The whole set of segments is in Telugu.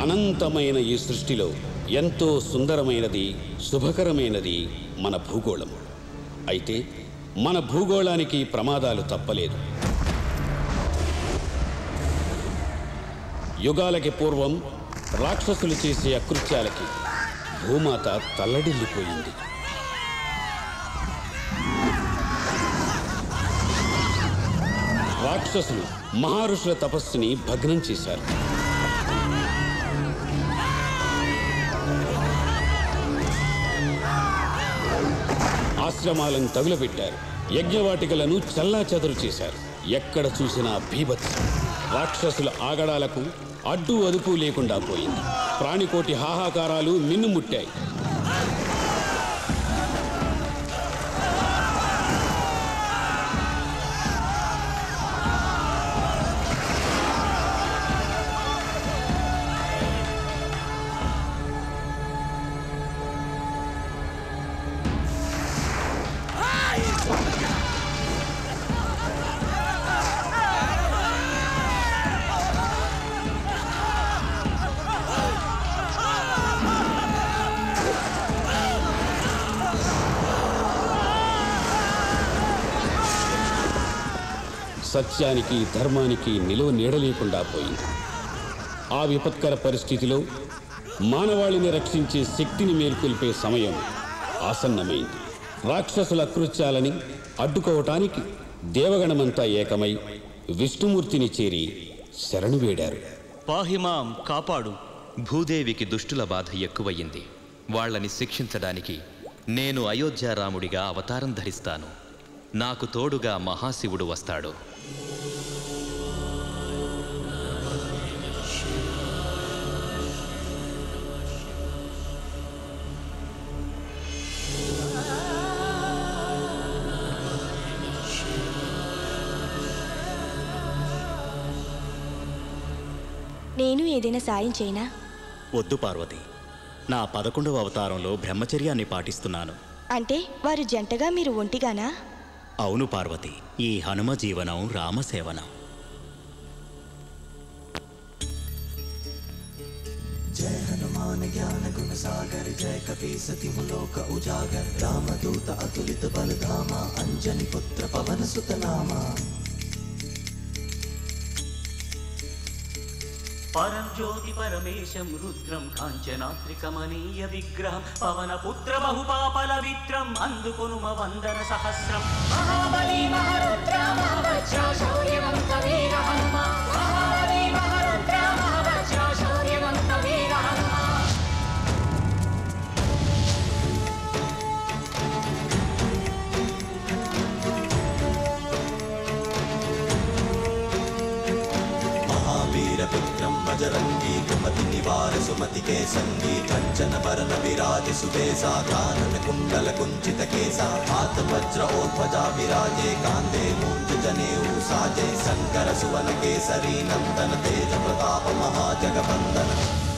అనంతమైన ఈ సృష్టిలో ఎంతో సుందరమైనది శుభకరమైనది మన భూగోళం అయితే మన భూగోళానికి ప్రమాదాలు తప్పలేదు యుగాలకి పూర్వం రాక్షసులు చేసే అకృత్యాలకి భూమాత తల్లడిల్లిపోయింది రాక్షసులు మహారుషుల తపస్సుని భగ్నం చేశారు ఆశ్రమాలను తగులబెట్టారు యజ్ఞవాటికలను చల్లా చేశారు ఎక్కడ చూసినా భీభత్సం రాక్షసుల ఆగడాలకు అడ్డు అదుపు లేకుండా పోయింది ప్రాణికోటి హాహాకారాలు మిన్నుముట్టాయి సత్యానికి ధర్మానికి నిలువ నీడలేకుండా పోయింది ఆ విపత్కర పరిస్థితిలో మానవాళిని రక్షించే శక్తిని మేల్కొల్పే సమయం ఆసన్నమైంది రాక్షసుల కృత్యాలని అడ్డుకోవటానికి దేవగణమంతా ఏకమై విష్ణుమూర్తిని చేరి శరణు వేడారు పాహిమాం కాపాడు భూదేవికి దుష్టుల బాధ ఎక్కువయ్యింది వాళ్ళని శిక్షించడానికి నేను అయోధ్యారాముడిగా అవతారం ధరిస్తాను నాకు తోడుగా మహాశివుడు వస్తాడు నేను ఏదైనా సాయం చేయనా వద్దు పార్వతి నా పదకొండవ అవతారంలో బ్రహ్మచర్యాన్ని పాటిస్తున్నాను అంటే వారు జంటగా మీరు ఒంటిగానా అవును పార్వతి ఈ హనుమ జీవనం రామసేవనం పరం జ్యోతి పరమేశం రుద్రం కాంచనాత్రికమనీయ విగ్రహం పవన పుత్ర బహుపాపల విత్రం అందుకొనుమ వందన సహస్రం మహాబలి మహరుద్ర మహావజ్ర శౌర్యవంత వీర హనుమ మహాబలి మహరుద్ర మహావజ్ర శౌర్యవంత వీర హనుమ महावीरपुत्रं बजरङ्गी कुमति निवार सुमति के सङ्गी कञ्चन वरन विराज सुबेसा कानन कुण्डल कुञ्चित केसा हाथ वज्र ओध्वजा विराजे कान्दे मूर्ध जनेऊ साजे शङ्कर सुवन केसरी नन्दन तेज प्रताप महाजगवन्दन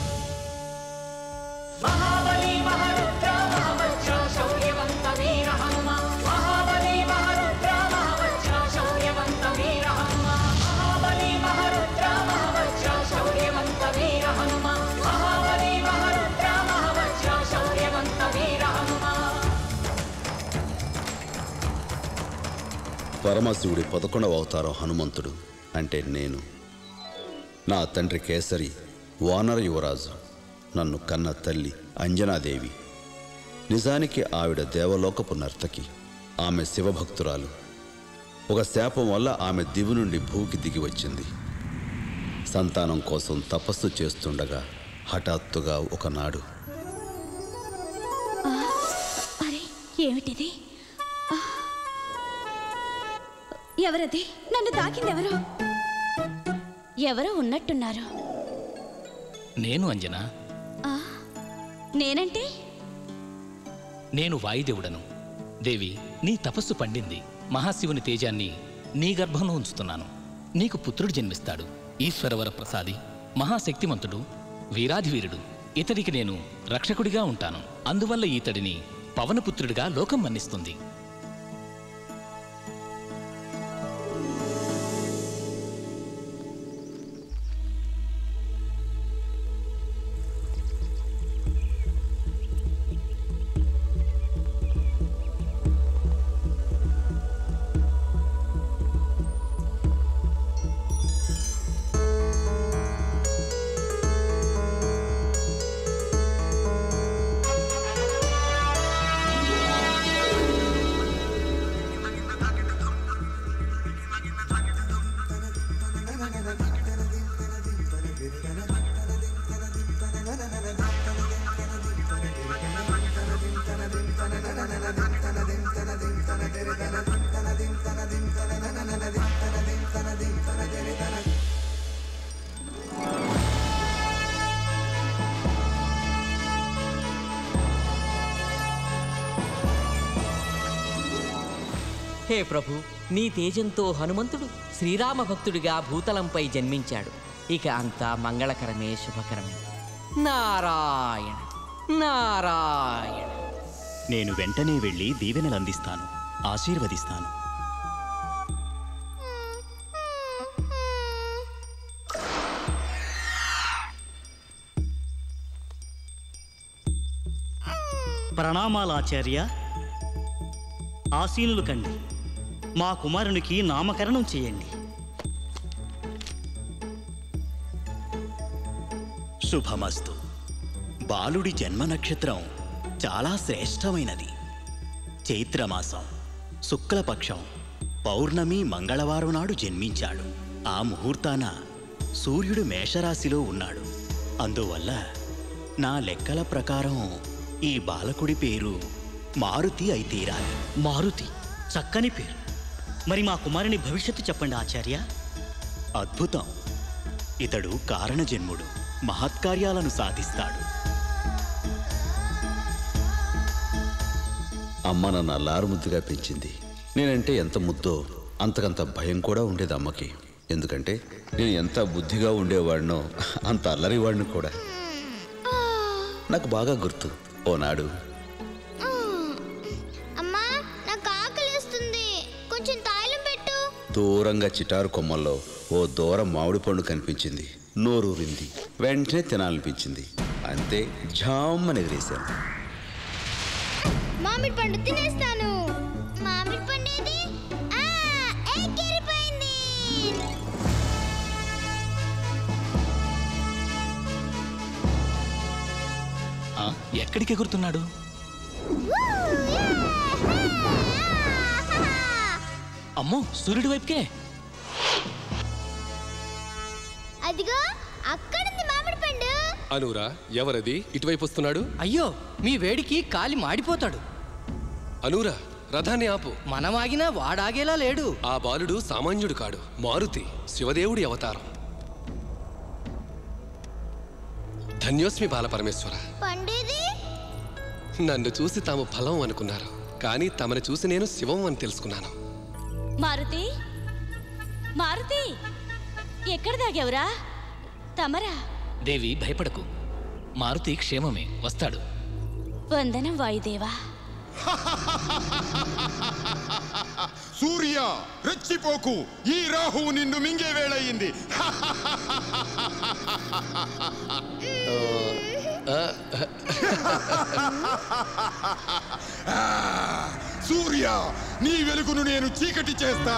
మహాబలి మహరుద్ర మహావజ్ర శౌర్యవంత వీర హనుమ మహాబలి మహరుద్ర మహావజ్ర శౌర్యవంత వీర హనుమ మహాబలి మహరుద్ర మహావజ్ర శౌర్యవంత వీర హనుమ మహాబలి మహరుద్ర మహావజ్ర శౌర్యవంత వీర హనుమ పరమశివుడి పదకొండవ అవతారం హనుమంతుడు అంటే నేను నా తండ్రి కేసరి వానర యువరాజు నన్ను కన్న తల్లి అంజనాదేవి నిజానికి ఆవిడ దేవలోకపు నర్తకి ఆమె శివభక్తురాలు ఒక శాపం వల్ల ఆమె దివి నుండి భూకి దిగి వచ్చింది సంతానం కోసం తపస్సు చేస్తుండగా హఠాత్తుగా ఒకనాడు అరే ఏమిటిది ఆ! ఎవరది నన్ను తాకిందెవరు ఎవరో ఉన్నట్టున్నారు నేను అంజనా ఆ, నేనంటే నేను వాయుదేవుడను దేవి నీ తపస్సు పండింది మహాశివుని తేజాన్ని నీ గర్భంలో ఉంచుతున్నాను నీకు పుత్రుడు జన్మిస్తాడు ఈశ్వరవర ప్రసాది మహాశక్తిమంతుడు వీరాధివీరుడు ఇతడికి నేను రక్షకుడిగా ఉంటాను అందువల్ల ఈతడిని పవనపుత్రుడిగా లోకం మన్నిస్తుంది హే ప్రభు నీ తేజంతో హనుమంతుడు శ్రీరామ భక్తుడిగా భూతలంపై జన్మించాడు ఇక అంతా మంగళకరమే శుభకరమే నారాయణ నారాయణ నేను వెంటనే వెళ్ళి దీవెనలు అందిస్తాను ఆశీర్వదిస్తాను ప్రణామాలాచార్య ఆసీనులు కండి మా కుమారునికి నామకరణం చేయండి శుభమస్తు బాలుడి జన్మ నక్షత్రం చాలా శ్రేష్టమైనది చైత్రమాసం శుక్లపక్షం పౌర్ణమి మంగళవారం నాడు జన్మించాడు ఆ ముహూర్తాన సూర్యుడు మేషరాశిలో ఉన్నాడు అందువల్ల నా లెక్కల ప్రకారం ఈ బాలకుడి పేరు మారుతి అయి తీరాలి మారుతి చక్కని పేరు మరి మా కుమారుని భవిష్యత్తు చెప్పండి ఆచార్య అద్భుతం ఇతడు కారణజన్ముడు మహత్కార్యాలను సాధిస్తాడు అమ్మ నన్ను అల్లారుముద్దుగా పెంచింది నేనంటే ఎంత ముద్దో అంతకంత భయం కూడా ఉండేది అమ్మకి ఎందుకంటే నేను ఎంత బుద్ధిగా ఉండేవాడినో అంత అల్లరివాడిని కూడా నాకు బాగా గుర్తు ఓనాడు అమ్మా నాకు ఆకలిస్తుంది కొంచెం తాయిలం పెట్టు దూరంగా చిటారు కొమ్మల్లో ఓ దూరం మామిడి పండు కనిపించింది నోరూరింది వెంటనే తినాలనిపించింది అంతే జామ్మని ఎగిరేశాను మామిడి పండు తినేస్తాను మామిడి పండు ఏది ఆ, ఎగిరిపోయింది ఆ, ఎక్కడికి ఎగురుతున్నాడు అమ్మో సూర్యుడి వైపుకే అదిగో అక్కడుంది మామిడి పండు అనురా ఎవరది ఇటువైపు వస్తున్నాడు అయ్యో మీ వేడికి కాలి మాడిపోతాడు అనూరా రథాన్ని ఆపు మనమాగినా వాడాగేలా లేడు ఆ బాలుడు సామాన్యుడు కాడు మారుతి శివదేవుడి అవతారం ధన్యోస్మి బాలపరమేశ్వర పండేది నన్ను చూసి తాము ఫలం అనుకున్నారు కానీ తమను చూసి నేను శివం అని తెలుసుకున్నాను మారుతి మారుతి ఎక్కడ దాగావురా తమరా దేవి భయపడకు మారుతి క్షేమమే వస్తాడు వందనం వాయుదేవా సూర్య రెచ్చిపోకు ఈ రాహువు నిన్ను మింగే వేళయింది ఆ, సూర్య నీ వెలుగును నేను చీకటి చేస్తా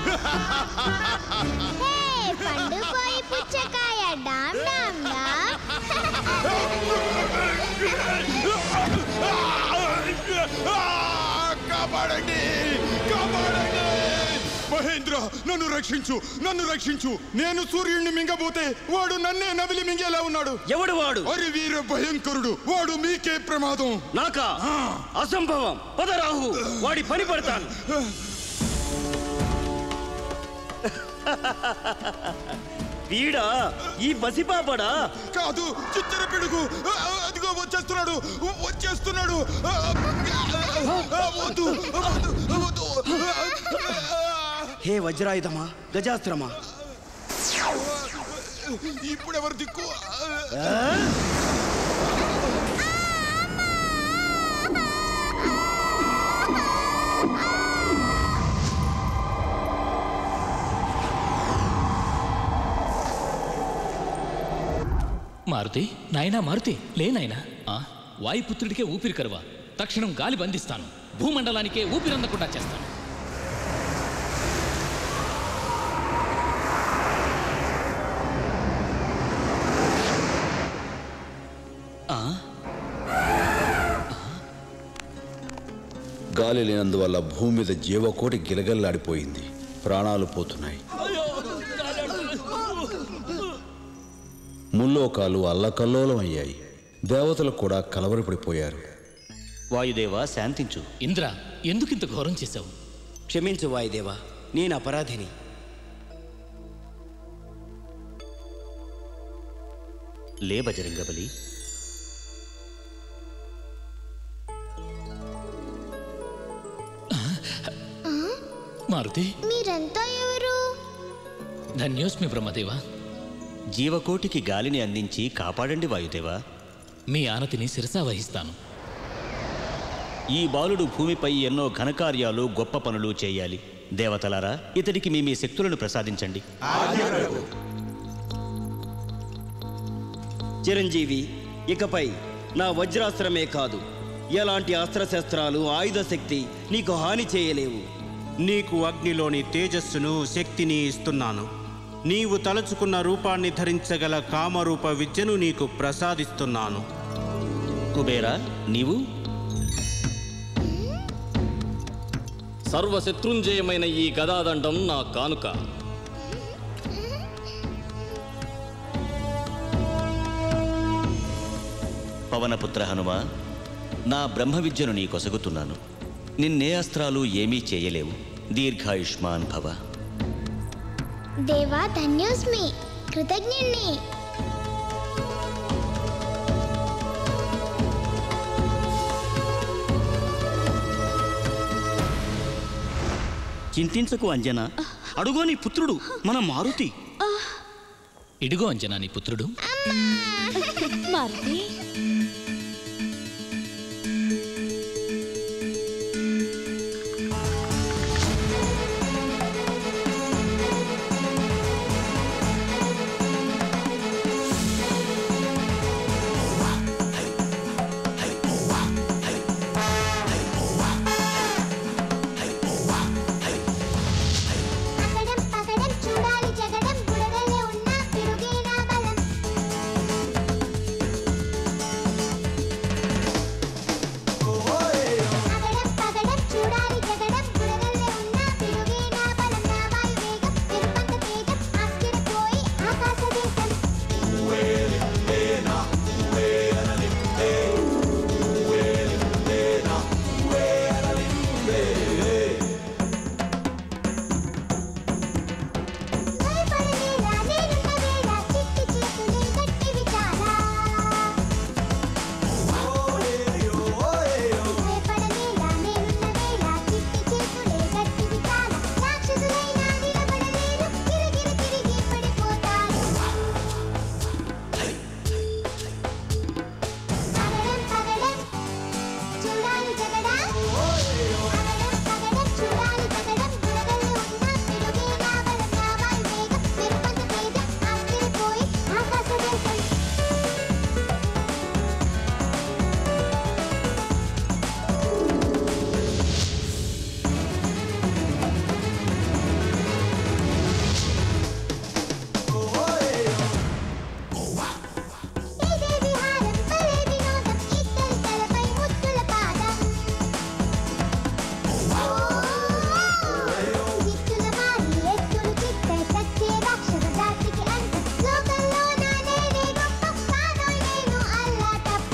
హే, పండు పోయి పుచ్చకాయ డామ్ డామ్ డామ్ ఆ, కాపాడండి కాపాడండి మహేంద్ర నన్ను రక్షించు నన్ను రక్షించు నేను సూర్యుడిని మింగబోతే వాడు నన్నే నవిలి మింగేలా ఉన్నాడు ఎవడు వాడు అరి వీర భయంకరుడు వాడు మీకే ప్రమాదం నాకా అసంభవం పదరాహు వాడి పని పడతాను వీడా ఈ బసిపాపడా కాదు చిచ్చర పిడుగు ఆ, అదిగో వచ్చేస్తున్నాడు వచ్చేస్తున్నాడు ఆ, ఆ, వద్దు వద్దు వద్దు హే వజ్రాయుధమా గజాస్త్రమా ఇప్పుడు ఎవరు దిక్కు మారుతి నాయనా మారుతి లే నాయనా ఆ, వాయుపుత్రుడికే ఊపిరి కరువా తక్షణం గాలి బంధిస్తాను భూమండలానికే ఊపిరందకుండా చేస్తాను గాలి లేనందువల్ల భూమి మీద జీవకోటి గిలగల్లాడిపోయింది ప్రాణాలు పోతున్నాయి ముల్లోకాలు అల్లకల్లోలం అయ్యాయి దేవతలు కూడా కలవరపడిపోయారు వాయుదేవ శాంతించు ఇంద్ర ఎందుకింత ఘోరం చేశావు క్షమించు వాయుదేవ నేను అపరాధిని లే బజరంగబలి మారుతి మీరంతా ఎవరు ధన్యోస్మి బ్రహ్మదేవ జీవకోటికి గాలిని అందించి కాపాడండి వాయుదేవా మీ ఆనతిని శిరసా వహిస్తాను ఈ బాలుడు భూమిపై ఎన్నో ఘనకార్యాలు గొప్ప పనులు చేయాలి దేవతలారా ఇతడికి మీ మీ శక్తులను ప్రసాదించండి చిరంజీవి ఇకపై నా వజ్రాస్త్రమే కాదు ఎలాంటి అస్త్రశస్త్రాలు ఆయుధ శక్తి నీకు హాని చేయలేవు నీకు అగ్నిలోని తేజస్సును శక్తిని ఇస్తున్నాను నీవు తలుచుకున్న రూపాన్ని ధరించగల కామరూప విద్యను నీకు ప్రసాదిస్తున్నాను కుబేరా నీవు సర్వశత్రుంజయమైన ఈ గదాదండం నా కానుక పవనపుత్ర హనుమ నా బ్రహ్మ విద్యను నీ కొసగుతున్నాను నిన్నే అస్త్రాలు ఏమీ చేయలేవు దీర్ఘాయుష్మాన్ భవ దేవా ధన్యోస్మి కృతజ్ఞుణ్ణి చింతించకు అంజన అడుగో నీ పుత్రుడు మన మారుతి ఇడిగో అంజనా నీ పుత్రుడు మారుతి పగడం పగడం చూడాలి జగడం బుడగలే ఉన్న పెరుగేనా బలం పగడం పగడం చూడాలి జగడం బుడగలే ఉన్న పెరుగేనా బలం నా వాయు వేగం ఎరుపంత తేజం ఆశ్చర్యపోయి ఆకాశ దేశం భయపడలేలా నేనున్న వేళ చిట్టి చేతులే గట్టివి చాలా భయపడలేలా నేనున్న వేళ చిట్టి చేతులే గట్టివి చాలా రాక్షసులైనా నిలబడలేరు గిరగిర తిరిగి పడిపోతారు పగడం పగడం చూడాలి జగడా పగడం పగడం చూడాలి జగడం బుడగలే ఉన్న పెరుగేనా బలం నా వాయు వేగం మెరుపంత తేజం ఆశ్చర్యపోయి ఆకాశ దేశం ఇదే విహారం భలే వినోదం ఇద్దరి తలపై ముద్దుల పాదం చిత్తుల మారి ఎత్తులు చిత్తై సచ్చే రాక్షస జాతికి అంతం లోకంలో నా నేనే గొప్ప తానో నేను అల్లా తప్ప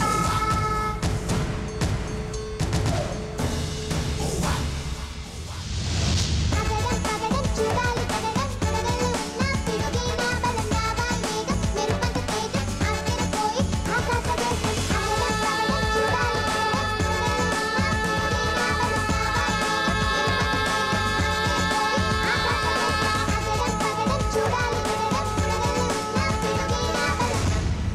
పగడం పగడం చూడాలి పగడం బుడగలే ఉన్న పిడుగేనా బలం నా వాయు వేగం మెరుపంత తేజం ఆశ్చర్యపోయి ఆకాశ దేశం పగడం పగడం చూడాలి పగడం పగడం చూడాలి పగడం బుడగలే ఉన్న పిడుగేనా బలం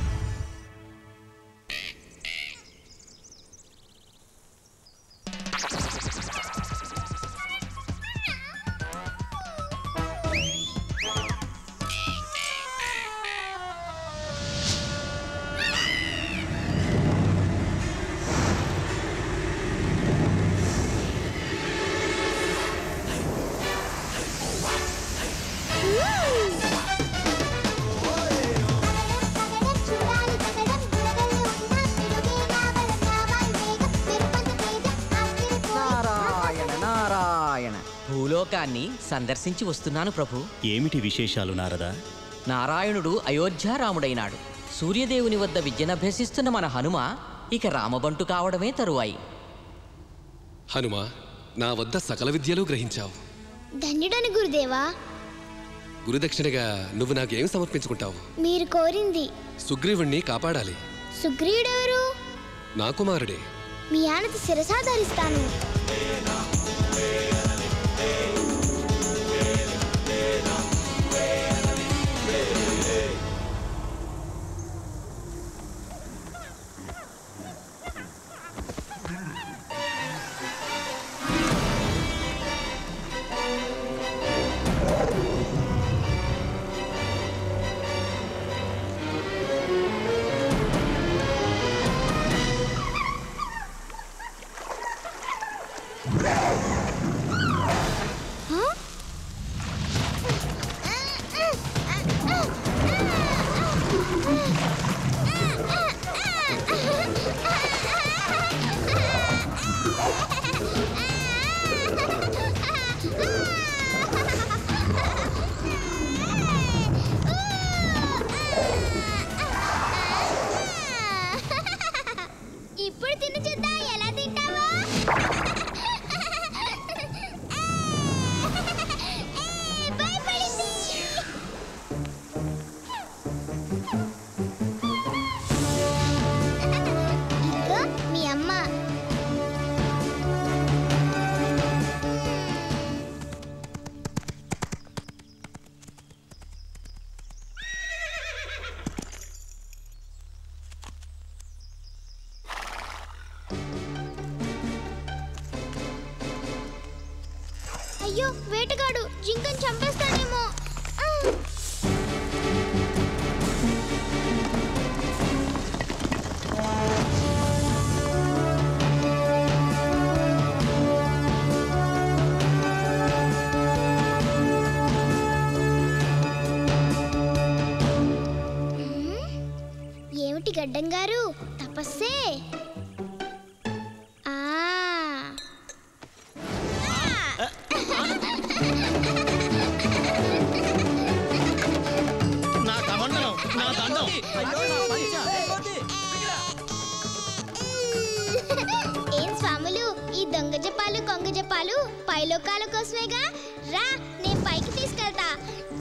చూడాలి పగడం బుడగలే ఉన్న పిడుగేనా బలం నా వాయు వేగం మెరుపంత తేజం ఆశ్చర్యపోయి నారాయణ నారాయణ భూలోకాన్ని సందర్శించి వస్తున్నాను ప్రభు ఏమిటి విశేషాలు నారదా నారాయణుడు అయోధ్యారాముడైనాడు సూర్యదేవుని వద్ద విద్యనభ్యసిస్తున్న మన హనుమ ఇక రామబంటు కావడమే తరువాయి హనుమ నా వద్ద సకల విద్యలు గ్రహించావు ధన్యుడని గురుదేవా గురుదక్షిణగా నువ్వు నాకేం సమర్పించుకుంటావు మీరు కోరింది సుగ్రీవుణ్ణి కాపాడాలి సుగ్రీవుడెవరు నా కుమారుడే మీ ఆనతి శిరసాధరిస్తాను అయ్యో వేటగాడు జింకను చంపేస్తాడేమో ఆ! ఏమిటి గడ్డం గారు తపస్సే ఆ నా కమండలం నా దండం ఏం స్వాములు ఈ దొంగ జపాలు కొంగ జపాలు పైలోకాల కోసమేగా రా నేను పైకి తీసుకెళ్తా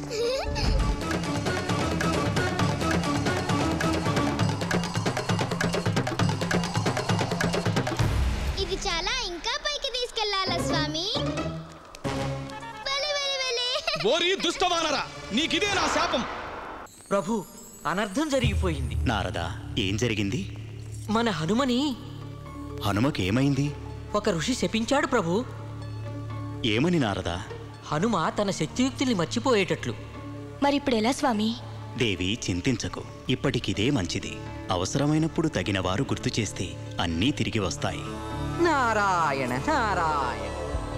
ఇది చాలా ఇంకా పైకి తీసుకెళ్లాలా స్వామి భలే, భలే, భలే. ఓరి దుష్టవానరా నీకిదే నా శాపం ప్రభు అనర్థం జరిగిపోయింది నారదా ఏం జరిగింది మన హనుమని హనుమకేమైంది ఒక ఋషి శపించాడు ప్రభు ఏమని నారదా హనుమ తన శక్తియుక్తుల్ని మర్చిపోయేటట్లు మరిప్పుడు ఎలా స్వామి దేవి చింతించకు ఇప్పటికిదే మంచిది అవసరమైనప్పుడు తగిన వారు గుర్తు చేస్తే అన్నీ తిరిగి వస్తాయి నారాయణ నారాయణ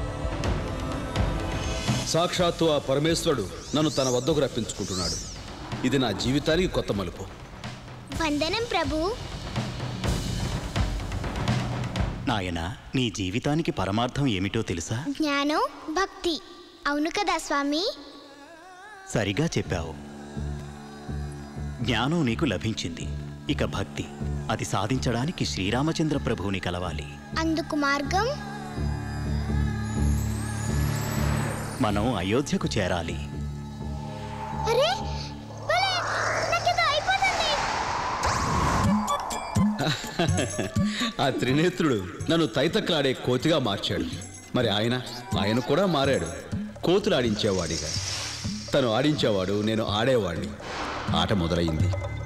సాక్షాత్తు ఆ పరమేశ్వరుడు నన్ను తన వద్దకు రప్పించుకుంటున్నాడు ఇది నా జీవితానికి కొత్త మలుపు వందనం ప్రభు నాయనా నీ జీవితానికి పరమార్థం ఏమిటో తెలుసా జ్ఞానం భక్తి అవును కదా స్వామి సరిగా చెప్పావు జ్ఞానం నీకు లభించింది ఇక భక్తి అది సాధించడానికి శ్రీరామచంద్ర ప్రభువుని కలవాలి అందుకు మార్గం మనం అయోధ్యకు చేరాలి అరే భలే, నాకేదో అయిపోతుంది ఆ త్రినేత్రుడు నన్ను తైతక్కలాడే కోతిగా మార్చాడు మరి ఆయన ఆయన కూడా మారాడు కోతులు ఆడించేవాడిగా తను ఆడించేవాడు నేను ఆడేవాడిని ఆట మొదలైంది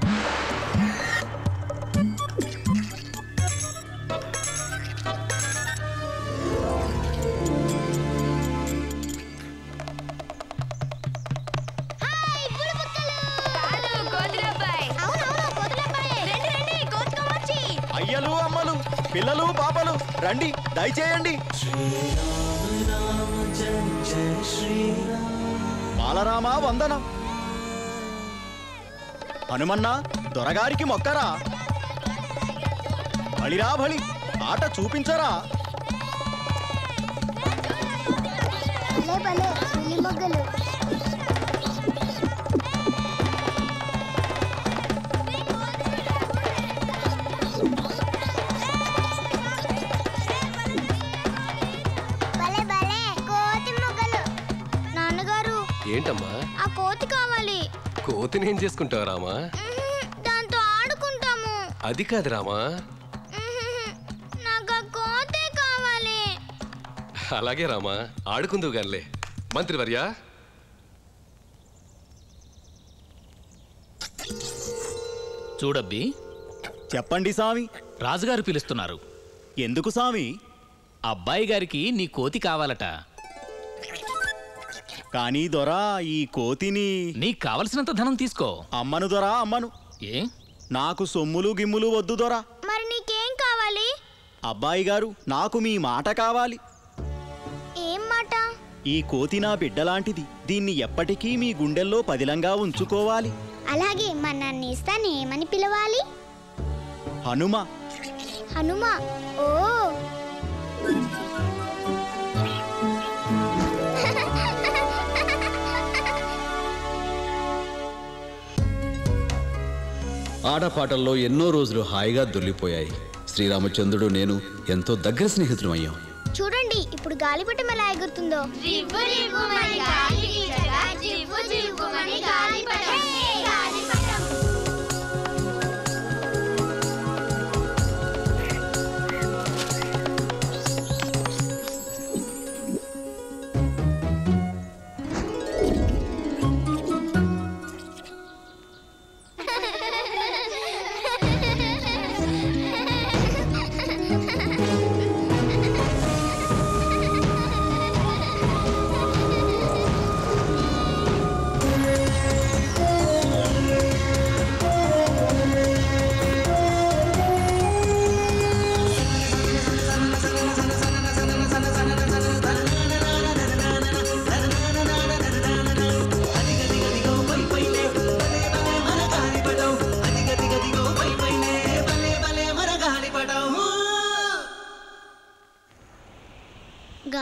అయ్యలు అమ్మలు పిల్లలు పాపలు రండి దయచేయండి బాలరామ వందనం హనుమన్న దొరగారికి మొక్కరా బలిరా బలి ఆట చూపించరా భలే భలే పులి మొగ్గలు భలే భలే కోతి మొగ్గలు నాన్నగారు ఏంటమ్మా ఆ కోతి కావాలి కోతిని ఏం చేసుకుంటావు రామా దాంతో ఆడుకుంటాము అది కాదు రామా నాకు ఆ కోతే కావాలి అలాగే రామా ఆడుకుందువు గానిలే మంత్రివర్య చూడబ్బి చెప్పండి సామి రాజుగారు పిలుస్తున్నారు ఎందుకు సామి అబ్బాయి గారికి నీ కోతి కావాలట కానీ దొరా ఈ కోతిని నీకు కావలసినంత ధనం తీసుకో అమ్మను దొరా అమ్మను ఏ నాకు సొమ్ములు గిమ్ములు వద్దు దొరా మరి నీకేం కావాలి అబ్బాయి గారు నాకు మీ మాట కావాలి ఏం మాట ఈ కోతి నా బిడ్డలాంటిది దీన్ని ఎప్పటికీ మీ గుండెల్లో పదిలంగా ఉంచుకోవాలి అలాగే మన నన్ను ఇస్తాను ఏమని పిలవాలి హనుమ హనుమ ఓ ఆటపాటల్లో ఎన్నో రోజులు హాయిగా దొల్లిపోయాయి శ్రీరామచంద్రుడు నేను ఎంతో దగ్గర స్నేహితులు అయ్యాం చూడండి ఇప్పుడు గాలిపటం ఎలా ఎగురుతుందో జివ్వు జివ్వుమని గాలి వీచగా, జివ్వు జివ్వుమని గాలిపటం. గాలిపటం.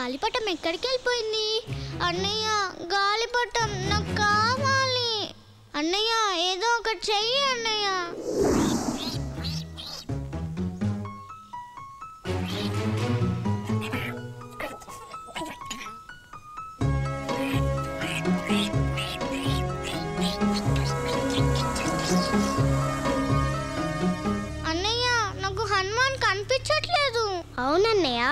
గాలిపటం ఎక్కడికి వెళ్ళిపోయింది అన్నయ్య గాలిపటం నాకు కావాలి అన్నయ్య ఏదో ఒకటి చెయ్యి అన్నయ్య అన్నయ్య నాకు హనుమాన్ కనిపించట్లేదు అవునన్నయ్య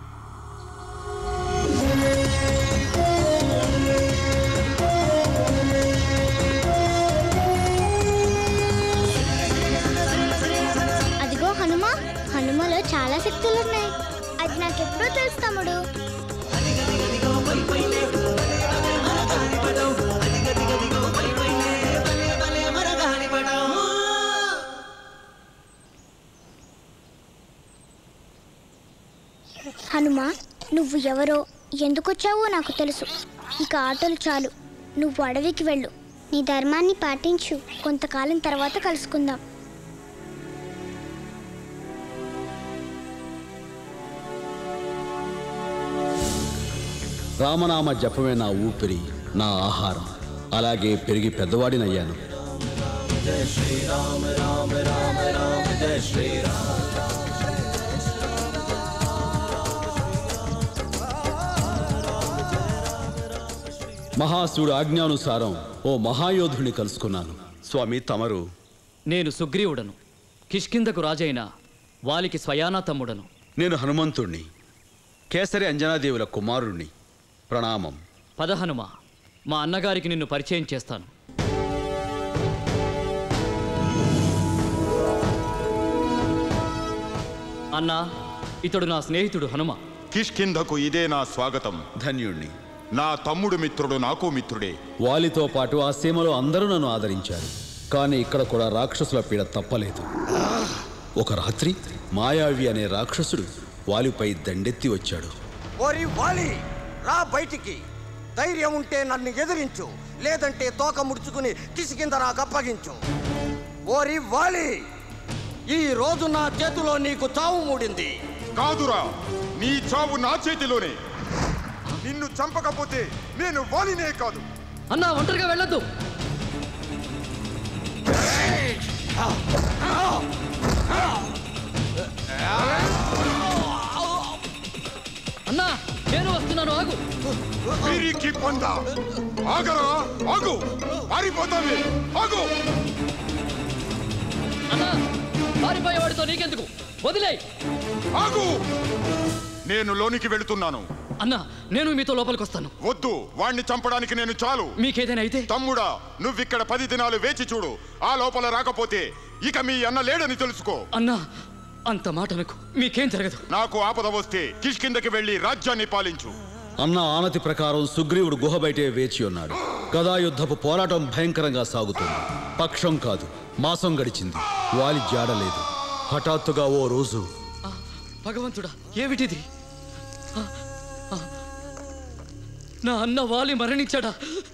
అదిగో హనుమ హనుమలో చాలా శక్తులు ఉన్నాయి అది నాకు ఎప్పుడో తెలుసు తమ్ముడు హనుమ నువ్వు ఎవరో ఎందుకొచ్చావో నాకు తెలుసు ఇక ఆటలు చాలు నువ్వు అడవికి వెళ్ళు నీ ధర్మాన్ని పాటించు కొంతకాలం తర్వాత కలుసుకుందాం రామనామ జపమే నా ఊపిరి నా ఆహారం అలాగే పెరిగి పెద్దవాడినయ్యాను జయ శ్రీరామ రామ రామ రామ జయ శ్రీరామ మహాశివుడు ఆజ్ఞానుసారం ఓ మహాయోధుడిని కలుసుకున్నాను స్వామి తమరు నేను సుగ్రీవుడను కిష్కిందకు రాజైన వాలికి స్వయానా తమ్ముడను నేను హనుమంతుణ్ణి కేసరి అంజనాదేవుల కుమారుణ్ణి ప్రణామం పదహనుమ మా అన్నగారికి నిన్ను పరిచయం చేస్తాను అన్నా ఇతడు నా స్నేహితుడు హనుమ కిష్కింధకు ఇదే నా స్వాగతం ధన్యుణ్ణి నా తమ్ముడు మిత్రుడు నాకు మిత్రుడే వాలితో పాటు ఆ సీమలో అందరూ నన్ను ఆదరించారు కానీ ఇక్కడ కూడా రాక్షసుల పీడ తప్పలేదు ఒక రాత్రి మాయావి అనే రాక్షసుడు వాలిపై దండెత్తి వచ్చాడు ఓరి వాలి రా బయటికి ధైర్యం ఉంటే నన్ను ఎదిరించు లేదంటే తోక ముడుచుకుని కిసికింద నాకు అప్పగించు ఓరి వాలి ఈ రోజు నా చేతిలో నీకు చావు మూడింది కాదురా నీ చావు నా చేతిలోనే నిన్ను చంపకపోతే నేను వాలినే కాదు అన్నా ఒంటరిగా వెళ్ళొద్దు అన్నా నేను వస్తున్నాను ఆగు వీరికి పొంద ఆగరా ఆగు పారిపోతావి ఆగు అన్నా పారిపోయేవాడితో నీకెందుకు వదిలేయ్ ఆగు నేను లోనికి వెళుతున్నాను అన్నా నేను మీతో లోపలికి వస్తాను వద్దు వాణ్ణి చంపడానికి నేను చాలు మీకేదైనా అయితే తమ్ముడా నువ్విక్కడ పది దినాలు వేచి చూడు ఆ లోపల రాకపోతే ఇక మీ అన్న లేడని తెలుసుకో అన్నా అంత మాటలకు మీకేం జరగదు నాకు ఆపద వస్తే కిష్కిందకి వెళ్లి రాజ్యాన్ని పాలించు అన్న ఆనతి ప్రకారం సుగ్రీవుడు గుహ బయటే వేచి ఉన్నాడు గదాయుద్ధపు పోరాటం భయంకరంగా సాగుతుంది పక్షం కాదు మాసం గడిచింది వాలి జాడలేదు హఠాత్తుగా ఓ రోజు భగవంతుడా ఏమిటిది ఆ, ఆ. నా అన్న వాలి మరణించాడా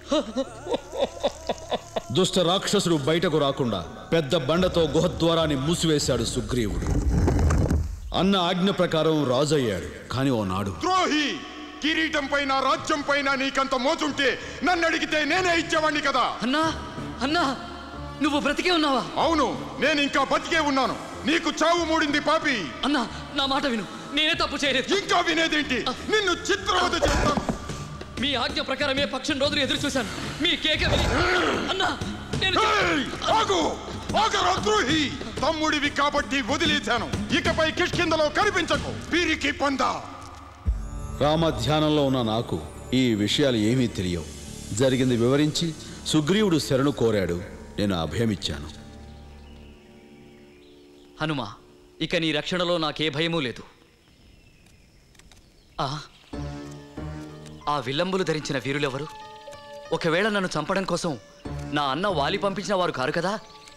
దుష్ట రాక్షసుడు బయటకు రాకుండా పెద్ద బండతో గుహద్వారాన్ని మూసివేశాడు సుగ్రీవుడు అన్న ఆజ్ఞ ప్రకారం రాజు అయ్యాడు కాని ఓ నాడు ద్రోహి కిరీటం పైన రాజ్యం పైన నీకంత మోతుంటే నన్ను అడిగితే నేనే ఇచ్చేవాణ్ణి కదా అన్నా అన్నా నువ్వు బ్రతికే ఉన్నావా అవును నేను ఇంకా బతికే ఉన్నాను నీకు చావు మూడింది పాపి అన్నా నా మాట విను నేనే తప్పు చేయలేదు ఇంకా వినేదేంటి నిన్ను చిత్రవద చేస్తాను మీ ఆజ్ఞ ప్రకారమే పక్షం రోజులు ఎదురు చూశాను మీ కేక విని అన్నా నేను ఏయ్! ఆగు ఆగరా ద్రోహి తమ్ముడివి కాబట్టి వదిలేశాను ఇకపై కిష్కిందలో కనిపించకు పీరికి పొందా రామ ధ్యానంలో ఉన్న నాకు ఈ విషయాలు ఏమీ తెలియవు జరిగింది వివరించి సుగ్రీవుడు శరణు కోరాడు నేను అభయమిచ్చాను హనుమ ఇక నీ రక్షణలో నాకే భయమూ లేదు ఆ ఆ విల్లంబులు ధరించిన వీరులెవరు ఒకవేళ నన్ను చంపడం కోసం నా అన్న వాలి పంపించిన వారు కారు కదా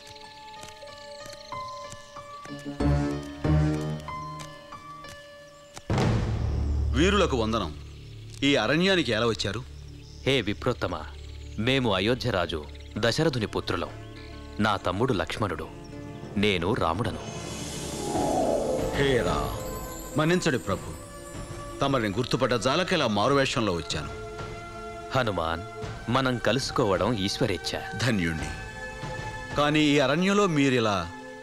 వీరులకు వందనం ఈ అరణ్యానికి ఎలా వచ్చారు హే విప్రోత్తమ మేము అయోధ్యరాజు దశరథుని పుత్రులం నా తమ్ముడు లక్ష్మణుడు నేను రాముడను హే రా మన్నించడి ప్రభు తమరిని గుర్తుపడ్డ జాలకిలా మారువేషంలో వచ్చాను హనుమాన్ మనం కలుసుకోవడం ఈశ్వరేచ్ఛ ధన్యుణ్ణి కానీ ఈ అరణ్యంలో మీరిలా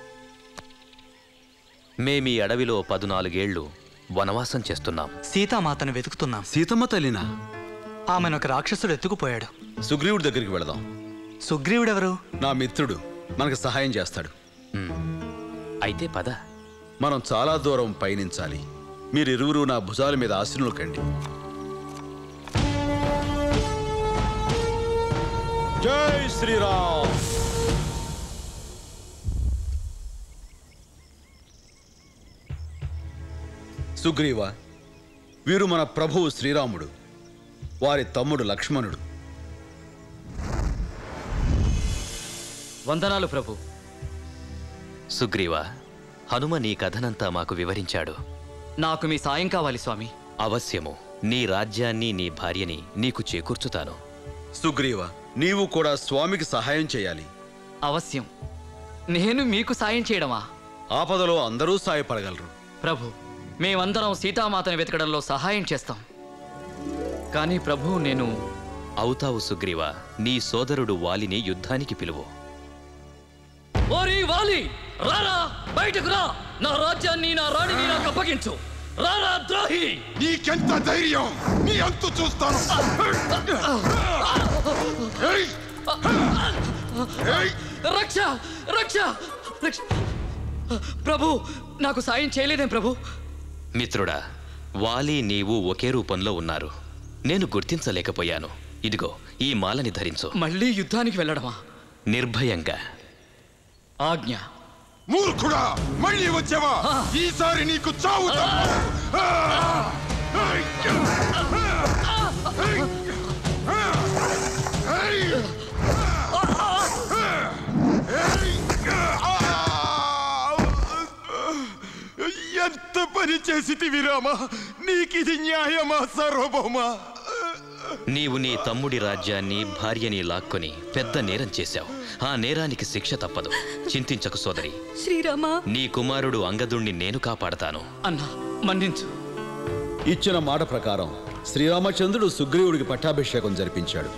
మేమీ అడవిలో పదునాలుగేళ్లు వనవాసం చేస్తున్నాం సీతామాతను వెతుకుతున్నాం సీతమ్మ తల్లినా ఆమెను ఒక రాక్షసుడు ఎత్తుకుపోయాడు సుగ్రీవుడి దగ్గరికి వెళదాం సుగ్రీవుడెవరు నా మిత్రుడు మనకు సహాయం చేస్తాడు అయితే పద మనం చాలా దూరం పయనించాలి మీరిరువురు నా భుజాల మీద ఆశనులు కండి జై శ్రీరామ్ సుగ్రీవ వీరు మన ప్రభువు శ్రీరాముడు వారి తమ్ముడు లక్ష్మణుడు వందనాలు ప్రభు సుగ్రీవ హనుమ నీ కథనంతా మాకు వివరించాడు నాకు మీ సాయం కావాలి స్వామి అవశ్యము నీ రాజ్యాన్ని నీ భార్యని నీకు చేకూర్చుతాను సుగ్రీవ నీవు కూడా స్వామికి సహాయం చేయాలి అవశ్యం నేను మీకు సాయం చేయడమా ఆపదలో అందరూ సాయపడగలరు ప్రభు మేమందరం సీతామాతను వెతకడంలో సహాయం చేస్తాం కానీ ప్రభు నేను అవుతావు సుగ్రీవ నీ సోదరుడు వాలిని యుద్ధానికి పిలువు ఓరి వాలి రారా బయటకు రా నా రాజ్యాన్ని నా రాణిని నాకు అప్పగించు రారా ద్రోహి నీకెంత ధైర్యం నీ అంతు చూస్తాను ఏయ్! ఏయ్! రక్ష రక్ష రక్ష ప్రభు నాకు సాయం చేయలేదేం ప్రభు మిత్రుడా వాలి నీవు ఒకే రూపంలో ఉన్నారు నేను గుర్తించలేకపోయాను ఇదిగో ఈ మాలని ధరించు మళ్ళీ యుద్ధానికి వెళ్ళడమా నిర్భయంగా ఆజ్ఞ మూర్ఖుడా మళ్ళీ వచ్చావా ఈసారి నీకు చావు తప్పదు. ఆ! ఏయ్! ఏయ్! ఏయ్! ఏయ్! ఎంత పని చేసితివి రామా నీకిది న్యాయమా సార్వభౌమా నీవు నీ తమ్ముడి రాజ్యాన్ని భార్యని లాక్కొని పెద్ద నేరం చేశావు ఆ నేరానికి శిక్ష తప్పదు చింతించకు సోదరి శ్రీరామా నీ కుమారుడు అంగదుణ్ణి నేను కాపాడతాను అన్నా మన్నించు ఇచ్చిన మాట ప్రకారం శ్రీరామచంద్రుడు సుగ్రీవుడికి పట్టాభిషేకం జరిపించాడు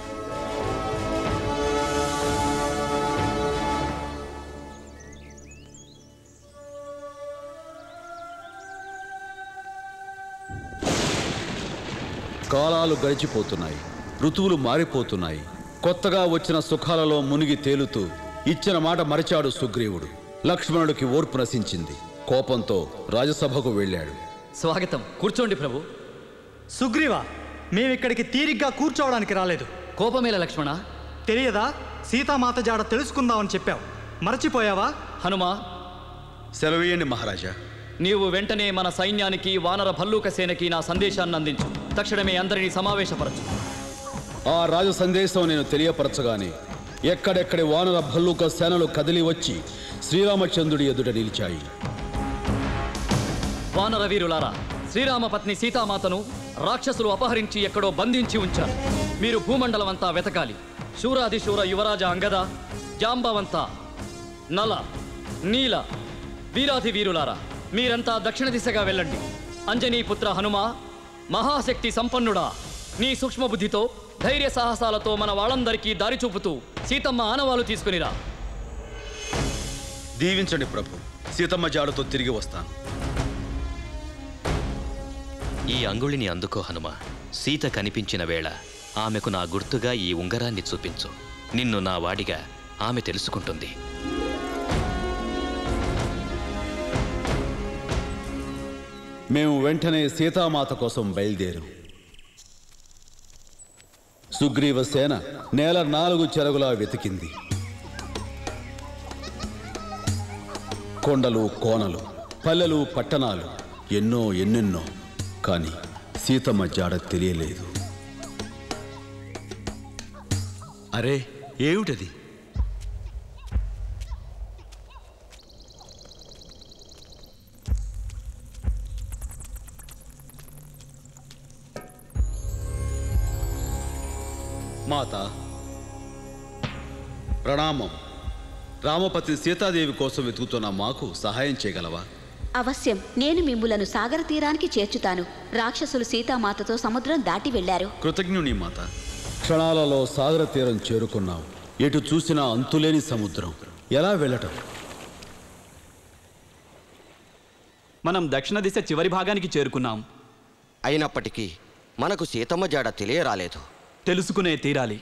కాలాలు గడిచిపోతున్నాయి ఋతువులు మారిపోతున్నాయి కొత్తగా వచ్చిన సుఖాలలో మునిగి తేలుతూ ఇచ్చిన మాట మరిచాడు సుగ్రీవుడు లక్ష్మణుడికి ఓర్పు నశించింది కోపంతో రాజసభకు వెళ్ళాడు స్వాగతం కూర్చోండి ప్రభు సుగ్రీవ మేమిక్కడికి తీరిగ్గా కూర్చోవడానికి రాలేదు కోపమేల లక్ష్మణ తెలియదా సీతామాత జాడ తెలుసుకుందామని చెప్పావు మరచిపోయావా హనుమా సెలవేయండి మహారాజా నీవు వెంటనే మన సైన్యానికి వానర భల్లూక సేనకి నా సందేశాన్ని అందించు తక్షణమే అందరినీ సమావేశపరచు ఆ రాజ సందేశం నేను తెలియపరచగానే ఎక్కడెక్కడి వానర భల్లూక సేనలు కదిలి వచ్చి శ్రీరామచంద్రుడి ఎదుట నిలిచాయి వానర వీరులారా శ్రీరామ పత్ని సీతామాతను రాక్షసులు అపహరించి ఎక్కడో బంధించి ఉంచారు మీరు భూమండలం అంతా వెతకాలి శూరాదిశూర యువరాజ అంగద జాంబవంత నల నీల వీరాధి వీరులారా మీరంతా దక్షిణ దిశగా వెళ్ళండి అంజనీ పుత్ర హనుమ మహాశక్తి సంపన్నుడా నీ సూక్ష్మ బుద్ధితో ధైర్య సాహసాలతో మన వాళ్ళందరికీ దారి చూపుతూ సీతమ్మ ఆనవాలు తీసుకునిరా దీవించండి ప్రభు సీతమ్మ జాడతో తిరిగి వస్తాను ఈ అంగుళిని అందుకో హనుమ సీత కనిపించిన వేళ ఆమెకు నా గుర్తుగా ఈ ఉంగరాన్ని చూపించు నిన్ను నా వాడిగా ఆమె తెలుసుకుంటుంది మేము వెంటనే సీతామాత కోసం బయలుదేరాం సుగ్రీవ సేన నేల నాలుగు చెరగులా వెతికింది కొండలు కోనలు పల్లెలు పట్టణాలు ఎన్నో ఎన్నెన్నో కానీ సీతమ్మ జాడ తెలియలేదు అరే ఏమిటది మాత ప్రణామం రామపతి సీతాదేవి కోసం వెతుకుతున్న మాకు సహాయం చేయగలవా అవశ్యం నేను మిమ్ములను సాగర తీరానికి చేర్చుతాను రాక్షసులు సీతామాతతో సముద్రం దాటి వెళ్లారు కృతజ్ఞుని మాత క్షణాలలో సాగర తీరం చేరుకున్నాం ఎటు చూసినా అంతులేని సముద్రం ఎలా వెళ్ళటం మనం దక్షిణ దిశ చివరి భాగానికి చేరుకున్నాం అయినప్పటికీ మనకు సీతమ్మ జాడ తెలియరాలేదు తెలుసుకునే తీరాలి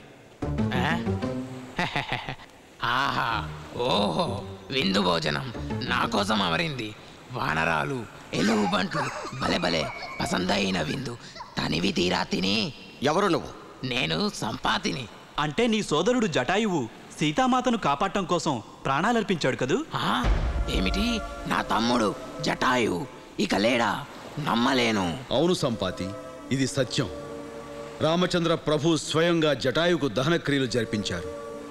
ఆహా ఓహో విందు భోజనం నా కోసం అమరింది వానరాలు ఎలుగుబంట్లు భలే భలే పసందైన విందు తనివి తీరా తిని ఎవరు నువ్వు నేను సంపాతిని అంటే నీ సోదరుడు జటాయువు సీతామాతను కాపాడటం కోసం ప్రాణాలర్పించాడు కదూ ఆ, ఏమిటి నా తమ్ముడు జటాయు ఇక లేడా నమ్మలేను అవును సంపాతి ఇది సత్యం రామచంద్ర ప్రభు స్వయంగా జటాయుకు దహనక్రియలు జరిపించారు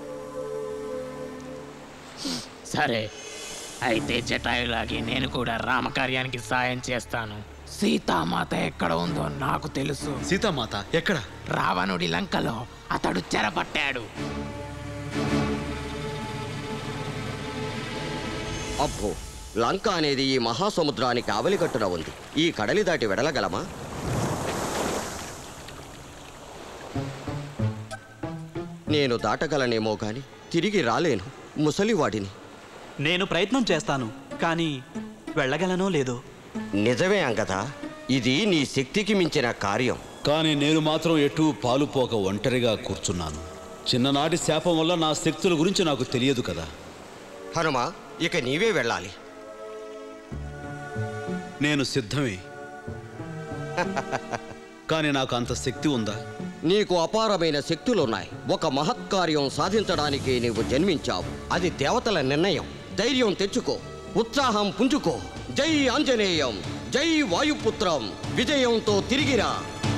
సరే అయితే జటాయులాగే నేను కూడా రామకార్యానికి సాయం చేస్తాను సీతామాత ఎక్కడ ఉందో నాకు తెలుసు సీతామాత ఎక్కడ రావణుడి లంకలో అతడు చెరపట్టాడు అబ్బో లంక అనేది ఈ మహాసముద్రానికి ఆవలిగట్టున ఉంది ఈ కడలి దాటి వెడలగలమా నేను దాటగలనేమో గాని తిరిగి రాలేను ముసలివాడిని నేను ప్రయత్నం చేస్తాను కానీ వెళ్ళగలనో లేదో నిజమే అంగదా ఇది నీ శక్తికి మించిన కార్యం కానీ నేను మాత్రం ఎటూ పాలుపోక ఒంటరిగా కూర్చున్నాను చిన్ననాటి శాపం వల్ల నా శక్తుల గురించి నాకు తెలియదు కదా హనుమ ఇక నీవే వెళ్ళాలి నేను సిద్ధమే కానీ నాకు అంత శక్తి ఉందా నీకు అపారమైన శక్తులున్నాయి ఒక మహత్కార్యం సాధించడానికి నీవు జన్మించావు అది దేవతల నిర్ణయం ధైర్యం తెచ్చుకో ఉత్సాహం పుంజుకో జై ఆంజనేయం జై వాయుపుత్రం విజయంతో తిరిగిరా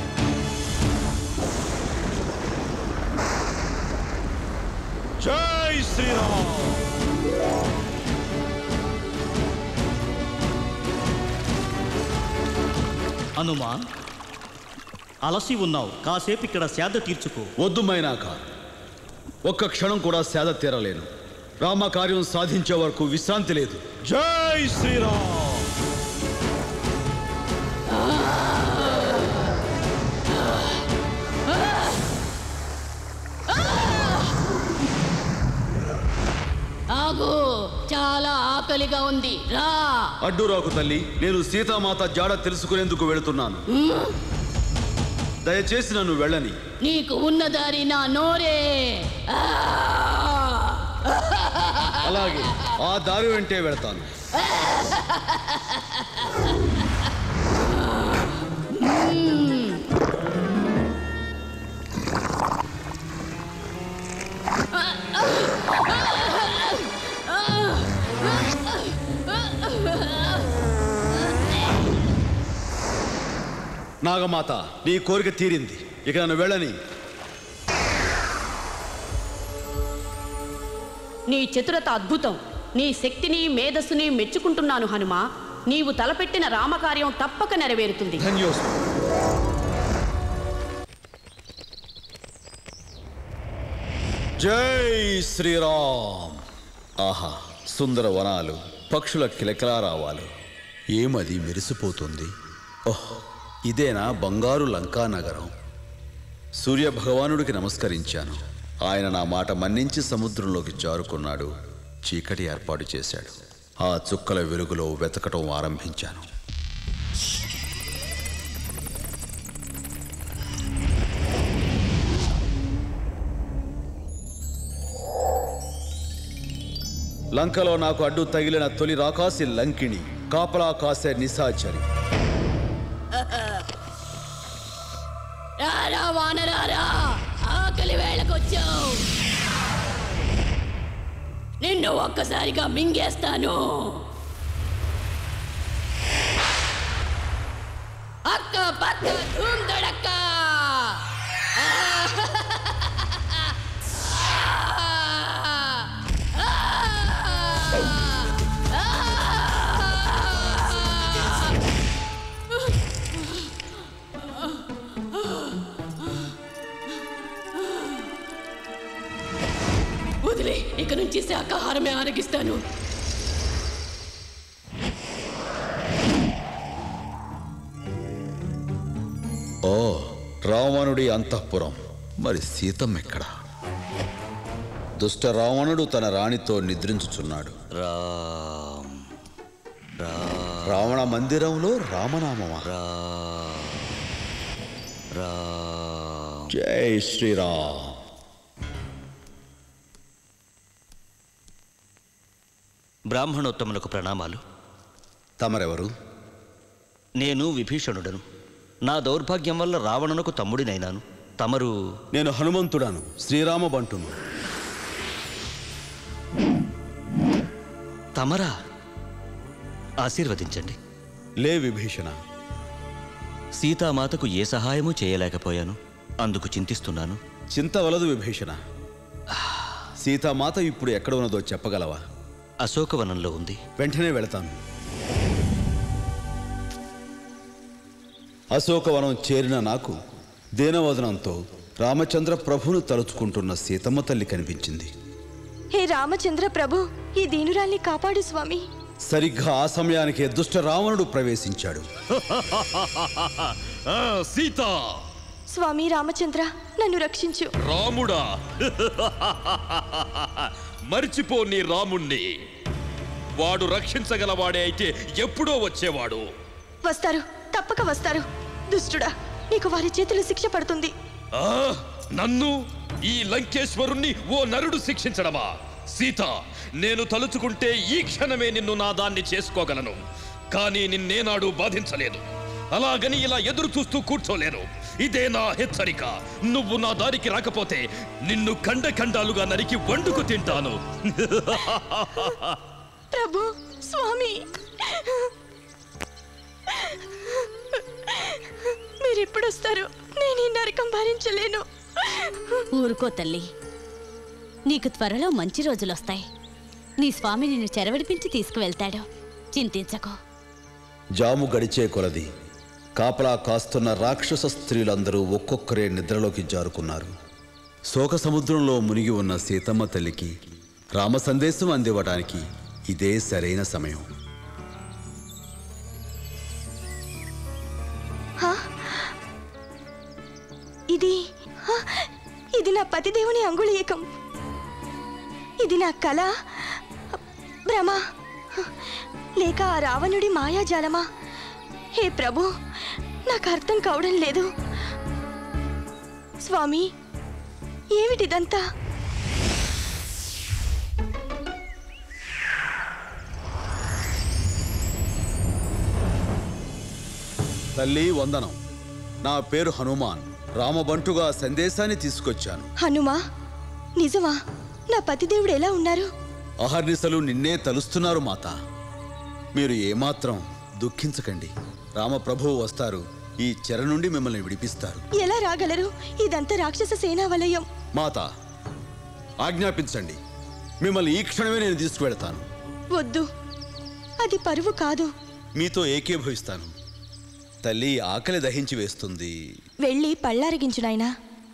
జై శ్రీరామ్ హనుమా అలసి ఉన్నావు కాసేపు ఇక్కడ సేద తీర్చుకో వద్దు మైనాక ఒక్క క్షణం కూడా సేద తీరలేను రామకార్యం సాధించే వరకు విశ్రాంతి లేదు జై శ్రీరామ్ ఆగు చాలా ఆకలిగా ఉంది రా అడ్డురాకు తల్లి నేను సీతామాత జాడ తెలుసుకునేందుకు వెళుతున్నాను దయచేసి నన్ను వెళ్ళని నీకు ఉన్న దారి నా నోరే ఆ! అలాగే ఆ దారి వెంటే వెళతాను నాగమాత నీ కోరిక తీరింది ఇక నన్ను వెళ్ళని నీ చతురత అద్భుతం నీ శక్తిని మేధస్సుని మెచ్చుకుంటున్నాను హనుమా నీవు తలపెట్టిన రామకార్యం తప్పక నెరవేరుతుంది ధన్యోస్మి జై శ్రీరామ్ ఆహా సుందర వనాలు పక్షుల కిలకిలారావాలు ఏమది మెరిసిపోతుంది ఓహ్ ఇదేనా బంగారు లంకా నగరం సూర్య భగవానుడికి నమస్కరించాను ఆయన నా మాట మన్నించి సముద్రంలోకి జారుకున్నాడు చీకటి ఏర్పాటు చేశాడు ఆ చుక్కల వెలుగులో వెతకటం ఆరంభించాను లంకలో నాకు అడ్డు తగిలిన తొలి రాకాసి లంకిణి కాపలా కాసే నిశాచరి రారా వానరారా ఆకలి వేళకొచ్చావు నిన్ను ఒక్కసారిగా మింగేస్తాను అక్క పక్క ధూమ్ దడక్క వదిలే ఇక నుంచి శాకాహారమే ఆరగిస్తాను రావణుడి అంతఃపురం మరి సీతమ్మ ఎక్కడ దుష్ట రావణుడు తన రాణితో నిద్రించుచున్నాడు రామ్ రావణ మందిరంలో రామనామమా రామ్ జై శ్రీరామ్ బ్రాహ్మణోత్తములకు ప్రణామాలు తమరెవరు నేను విభీషణుడను నా దౌర్భాగ్యం వల్ల రావణునకు తమ్ముడినైనాను తమరు నేను హనుమంతుడాను శ్రీరామ బంటును తమరా ఆశీర్వదించండి లే విభీషణ సీతామాతకు ఏ సహాయము చేయలేకపోయాను అందుకు చింతిస్తున్నాను చింత వలదు విభీషణ సీతామాత ఇప్పుడు ఎక్కడ ఉన్నదో చెప్పగలవా అశోకవనంలో ఉంది వెంటనే వెళతాను అశోకవనం చేరిన నాకు దీనవదనంతో రామచంద్ర ప్రభును తలుచుకుంటున్న సీతమ్మ తల్లి కనిపించింది హే రామచంద్ర ప్రభు ఈ దీనురాల్ని కాపాడు స్వామి సరిగ్గా ఆ సమయానికే దుష్ట రావణుడు ప్రవేశించాడు సీత స్వామి రామచంద్ర నన్ను రక్షించు రాముడా మర్చిపో నీ రాముణ్ణి వాడు రక్షించగలవాడే అయితే ఎప్పుడో వచ్చేవాడు వస్తారు తప్పక వస్తారు దుష్టుడా నీకు వారి చేతులు శిక్ష పడుతుంది ఆ నన్ను ఈ లంకేశ్వరుణ్ణి ఓ నరుడు శిక్షించడమా సీత నేను తలుచుకుంటే ఈ క్షణమే నిన్ను నా దాన్ని చేసుకోగలను కానీ నిన్నేనాడు బాధించలేదు అలాగని ఇలా ఎదురు చూస్తూ కూర్చోలేను ఇదే నా హెచ్చరిక నువ్వు నా దారికి రాకపోతే నిన్ను ఖండ ఖండాలుగా నరికి వండుకు తింటాను ప్రభు స్వామి మీరెప్పుడు వస్తారు నేను ఈ నరకం భరించలేను ఊరుకో తల్లి నీకు త్వరలో మంచి రోజులొస్తాయి నీ స్వామి నిన్ను చెరవిడిపించి తీసుకువెళ్తాడు చింతించకో జాము గడిచే కొలది కాపలా కాస్తున్న రాక్షస స్త్రీలందరూ ఒక్కొక్కరే నిద్రలోకి జారుకున్నారు శోక సముద్రంలో మునిగి ఉన్న సీతమ్మ తల్లికి రామ సందేశం అందివ్వడానికి ఇదే సరైన సమయం హా? ఇది హా? ఇది నా పతిదేవుని అంగుళీయకం ఇది నా కళ భ్రమ లేక ఆ రావణుడి మాయాజాలమా హే ప్రభు నాకు అర్థం కావడం లేదు స్వామి ఏమిటిదంతా తల్లి వందనం నా పేరు హనుమాన్ రామబంటుగా సందేశాన్ని తీసుకొచ్చాను హనుమా నిజమా నా పతిదేవుడు ఎలా ఉన్నారు అహర్నిశలు నిన్నే తలుస్తున్నారు మాత మీరు ఏమాత్రం దుఃఖించకండి రామప్రభువు వస్తారు ఈ చెర నుండి మిమ్మల్ని విడిపిస్తారు ఎలా రాగలరు ఇదంతా రాక్షస సేనా వలయం మాత ఆజ్ఞాపించండి మిమ్మల్ని ఈ క్షణమే నేను తీసుకువెళ్తాను వద్దు అది పరువు కాదు మీతో ఏకీభవిస్తాను తల్లి ఆకలి దహించి వేస్తుంది వెళ్ళి పళ్ళారగించు నాయనా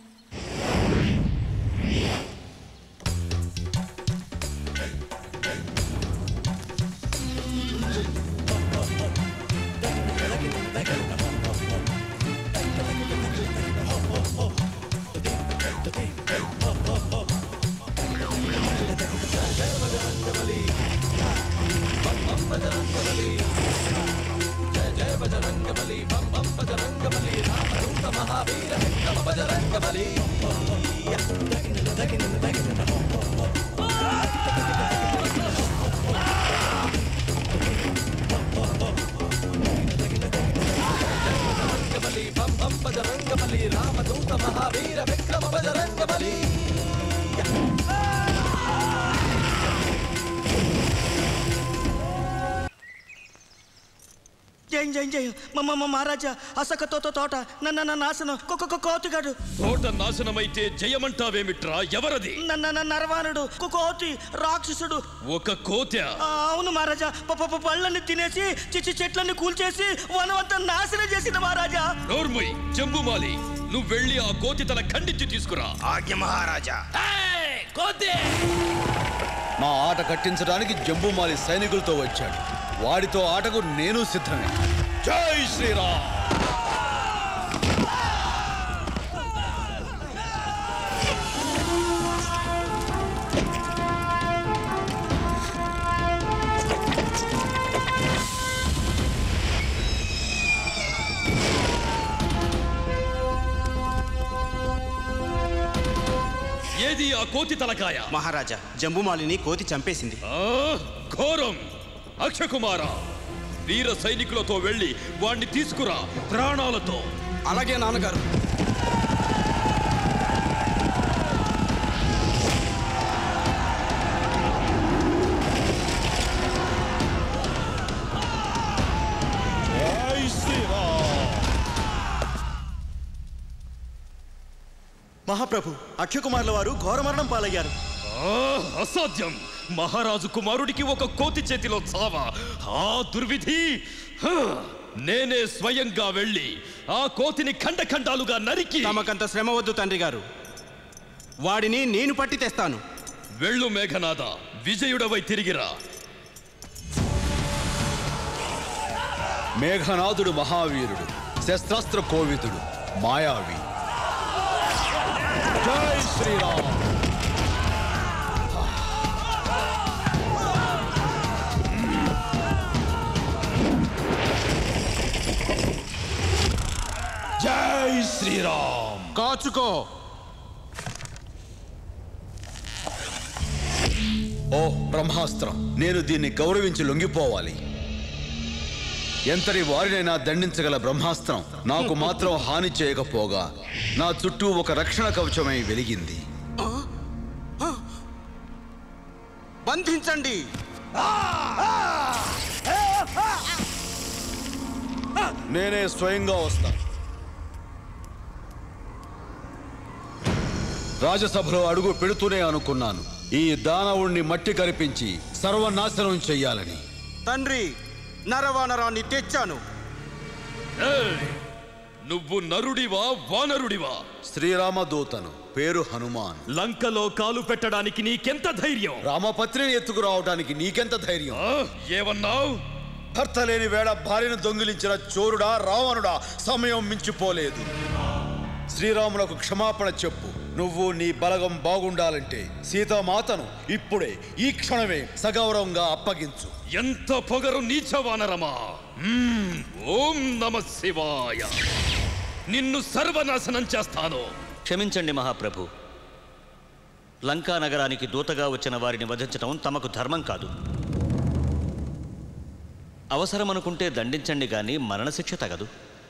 జై జై జై మమ్మ మహారాజా అసక తోట తోట నన్న నాశనం కుక్క కోతిగాడు తోట నాశనమైతే జయమంటావేమిట్రా ఎవరది నన్న నరవాణుడు కోతి రాక్షసుడు ఒక కోత్య ఆ, అవును మహారాజా ప- ప- ప- పళ్ళని తినేసి చిచ్చి చెట్లన్నీ కూల్చేసి వనమంతా నాశనం చేసిన మహారాజా నోర్ముయ్ జంబుమాలి నువ్వు వెళ్ళి ఆ కోతి తల ఖండించి తీసుకురా ఆజ్ఞ మహారాజా కోతి మా ఆట కట్టించడానికి జంబుమాలి సైనికులతో వచ్చాడు వాడితో ఆటకు నేను సిద్ధమే జై శ్రీరామ్ ఏది ఆ కోతి తలకాయ మహారాజా జంబుమాలిని కోతి చంపేసింది ఆ, ఘోరం అక్షకుమార వీర సైనికులతో వెళ్ళి వాణ్ణి తీసుకురా ప్రాణాలతో అలాగే నాన్నగారు జై శ్రీరామ్ మహాప్రభు అక్షకుమార్ల వారు ఘోరమరణం పాలయ్యారు ఆ, అసాధ్యం మహారాజు కుమారుడికి ఒక కోతి చేతిలో చావ ఆ దుర్విధి హ! నేనే స్వయంగా వెళ్ళి ఆ కోతిని ఖండఖండాలుగా నరికి తమకంత శ్రమ వద్దు తండ్రి గారు వాడిని నేను పట్టి తెస్తాను వెళ్ళు మేఘనాథ విజయుడవై తిరిగిరా మేఘనాథుడు మహావీరుడు శస్త్రాస్త్ర కోవిదుడు మాయావి జై శ్రీరామ్ జై శ్రీరామ్ కాచుకో ఓ బ్రహ్మాస్త్రం నేను దీన్ని గౌరవించి లొంగిపోవాలి ఎంతటి వారినైనా దండించగల బ్రహ్మాస్త్రం నాకు మాత్రం హాని చేయకపోగా నా చుట్టూ ఒక రక్షణ కవచమై వెలిగింది బంధించండి నేనే స్వయంగా వస్తాను రాజసభలో అడుగు పెడుతూనే అనుకున్నాను ఈ దానవుణ్ణి మట్టి కరిపించి సర్వనాశనం చెయ్యాలని తండ్రి నరవానరాన్ని తెచ్చాను ఏయ్! నువ్వు నరుడివా వానరుడివా శ్రీరామదూతను పేరు హనుమాన్ లంకలో కాలు పెట్టడానికి నీకెంత ధైర్యం రామపత్రిని ఎత్తుకురావడానికి నీకెంత ధైర్యం ఏమన్నావు భర్త లేని వేళ భార్యను దొంగిలించిన చోరుడా రావణుడా సమయం మించిపోలేదు శ్రీరాములకు క్షమాపణ చెప్పు నువ్వు నీ బలగం బాగుండాలంటే సీతామాతను ఇప్పుడే ఈ క్షణమే సగౌరవంగా అప్పగించు ఎంత పొగరు నీచ వానరమా మ్మ్. ఓం నమ శివాయ నిన్ను సర్వనాశనం చేస్తాను క్షమించండి మహాప్రభు లంకా నగరానికి దూతగా వచ్చిన వారిని వధించడం తమకు ధర్మం కాదు అవసరమనుకుంటే దండించండి గాని మరణశిక్ష తగదు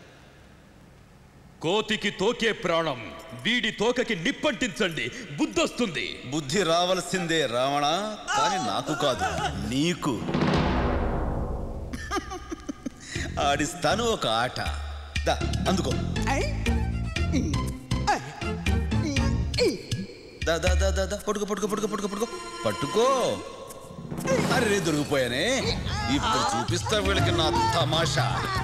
కోతికి తోకే ప్రాణం వీడి తోకకి నిప్పంటించండి బుద్ధొస్తుంది బుద్ధి రావలసిందే రావణ కానీ నాకు కాదు నీకు ఆడిస్తాను ఒక ఆట దా అందుకో దా దా దా దా దా పట్టుకో పట్టుకో పట్టుకో పట్టుకో పట్టుకో పట్టుకో అరే దొరికిపోయానే ఇప్పుడు చూపిస్తా వీళ్ళకి నా తమాషా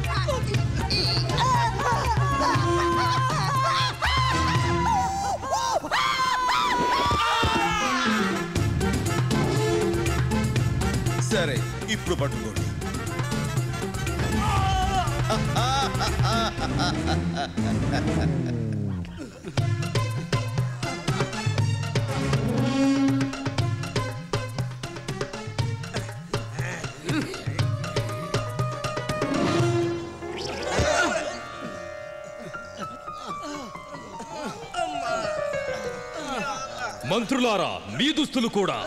సరే ఇప్పుడు పట్టుకోండి మంత్రులారా మీ దుస్తులు కూడా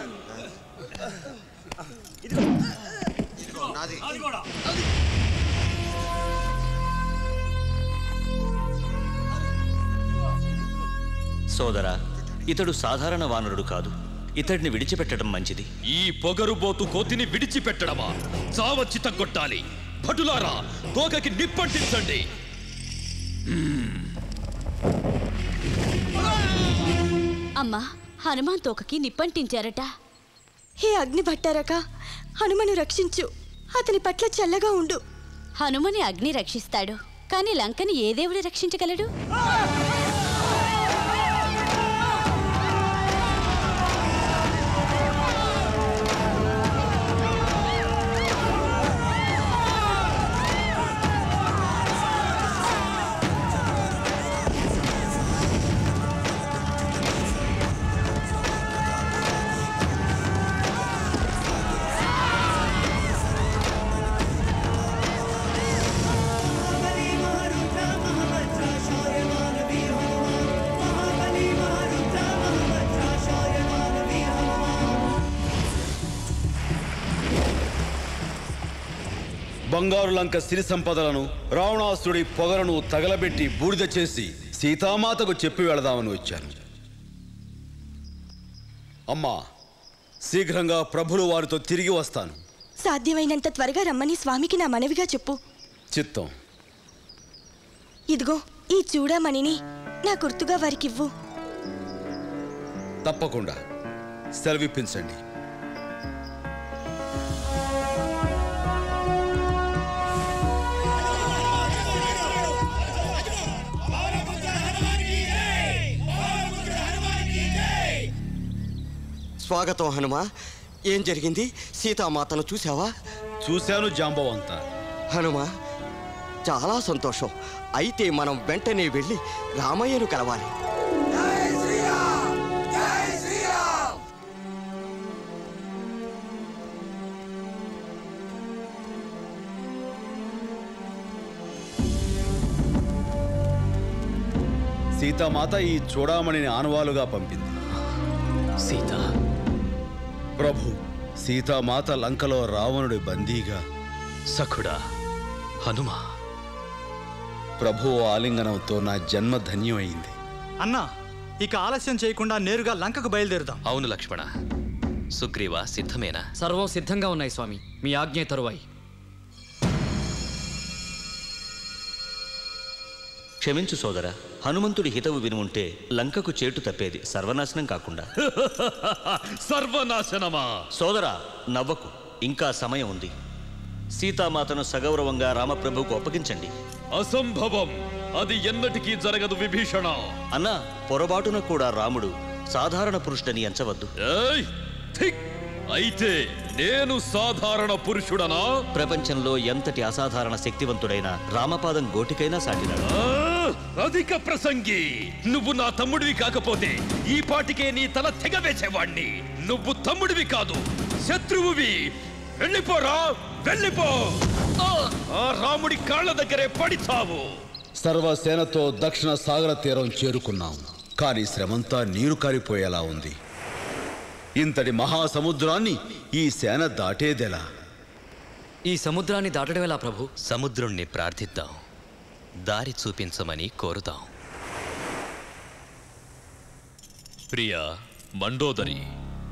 సోదరా ఇతడు సాధారణ వానరుడు కాదు ఇతడిని విడిచిపెట్టడం మంచిది ఈ పొగరుబోతు కోతిని విడిచిపెట్టడమా చావచ్చి తగ్గొట్టాలి భటులారా తోకకి నిప్పంటించండి అమ్మా హనుమాన్ తోకకి నిప్పంటించారట హే అగ్ని భట్టారక హనుమను రక్షించు అతని పట్ల చల్లగా ఉండు హనుమని అగ్ని రక్షిస్తాడు కానీ లంకని ఏ దేవుడు రక్షించగలడు శౌర్యమాన వీర బంగారు లంక సిరి సంపదలను రావణాసుడి పొగరను తగలబెట్టి బూడిద చేసి సీతామాతకు చెప్పి వెళదామని వచ్చాను అమ్మా శీఘ్రంగా ప్రభులు వారితో తిరిగి వస్తాను సాధ్యమైనంత త్వరగా రమ్మని స్వామికి నా మనవిగా చెప్పు చిత్తం ఇదిగో ఈ చూడమణిని నా గుర్తుగా వారికివ్వు తప్పకుండా సెలవిప్పించండి స్వాగతం హనుమ ఏం జరిగింది సీతామాతను చూసావా చూశాను జాంబవంత హనుమ చాలా సంతోషం అయితే మనం వెంటనే వెళ్ళి రామయ్యను కలవాలి సీతామాత ఈ చూడామణిని ఆనవాలుగా పంపింది సీత ప్రభు సీతామాత లంకలో రావణుడి బందీగా సఖుడా హనుమ ప్రభు ఆలింగనంతో నా జన్మ ధన్యమైంది అన్నా ఇక ఆలస్యం చేయకుండా నేరుగా లంకకు బయలుదేరుదాం అవును లక్ష్మణ సుగ్రీవ సిద్ధమేనా సర్వం సిద్ధంగా ఉన్నాయి స్వామి మీ ఆజ్ఞ తరువాయి క్షమించు సోదర హనుమంతుడి హితవు విని ఉంటే లంకకు చేటు తప్పేది సర్వనాశనం కాకుండా సర్వనాశనమా సోదరా నవ్వకు ఇంకా సమయం ఉంది సీతామాతను సగౌరవంగా రామప్రభువుకు అప్పగించండి అసంభవం అది ఎన్నటికీ జరగదు విభీషణ అన్నా పొరపాటున కూడా రాముడు సాధారణ పురుషుడని ఎంచవద్దు ఏయ్ థిక్ అయితే నేను సాధారణ పురుషుడనా ప్రపంచంలో ఎంతటి అసాధారణ శక్తివంతుడైన రామపాదం గోటికైనా సాటినాడు ఆ, అధిక ప్రసంగి నువ్వు నా తమ్ముడివి కాకపోతే ఈ పాటికే నీ తల తెగవేసేవాణ్ణి నువ్వు తమ్ముడివి కాదు శత్రువువి వెళ్ళిపోరా వెళ్ళిపో ఆ, ఆ రాముడి కాళ్ళ దగ్గరే పడి చావు సర్వసేనతో దక్షిణ సాగర తీరం చేరుకున్నాం కానీ శ్రమంతా నీరు కారిపోయేలా ఉంది ఇంతటి మహాసముద్రాన్ని ఈ సేన దాటేదెలా ఈ సముద్రాన్ని దాటడం ఎలా ప్రభు సముద్రుణ్ణి ప్రార్థిద్దాం దారి చూపించమని కోరుదాం ప్రియా మండోదరి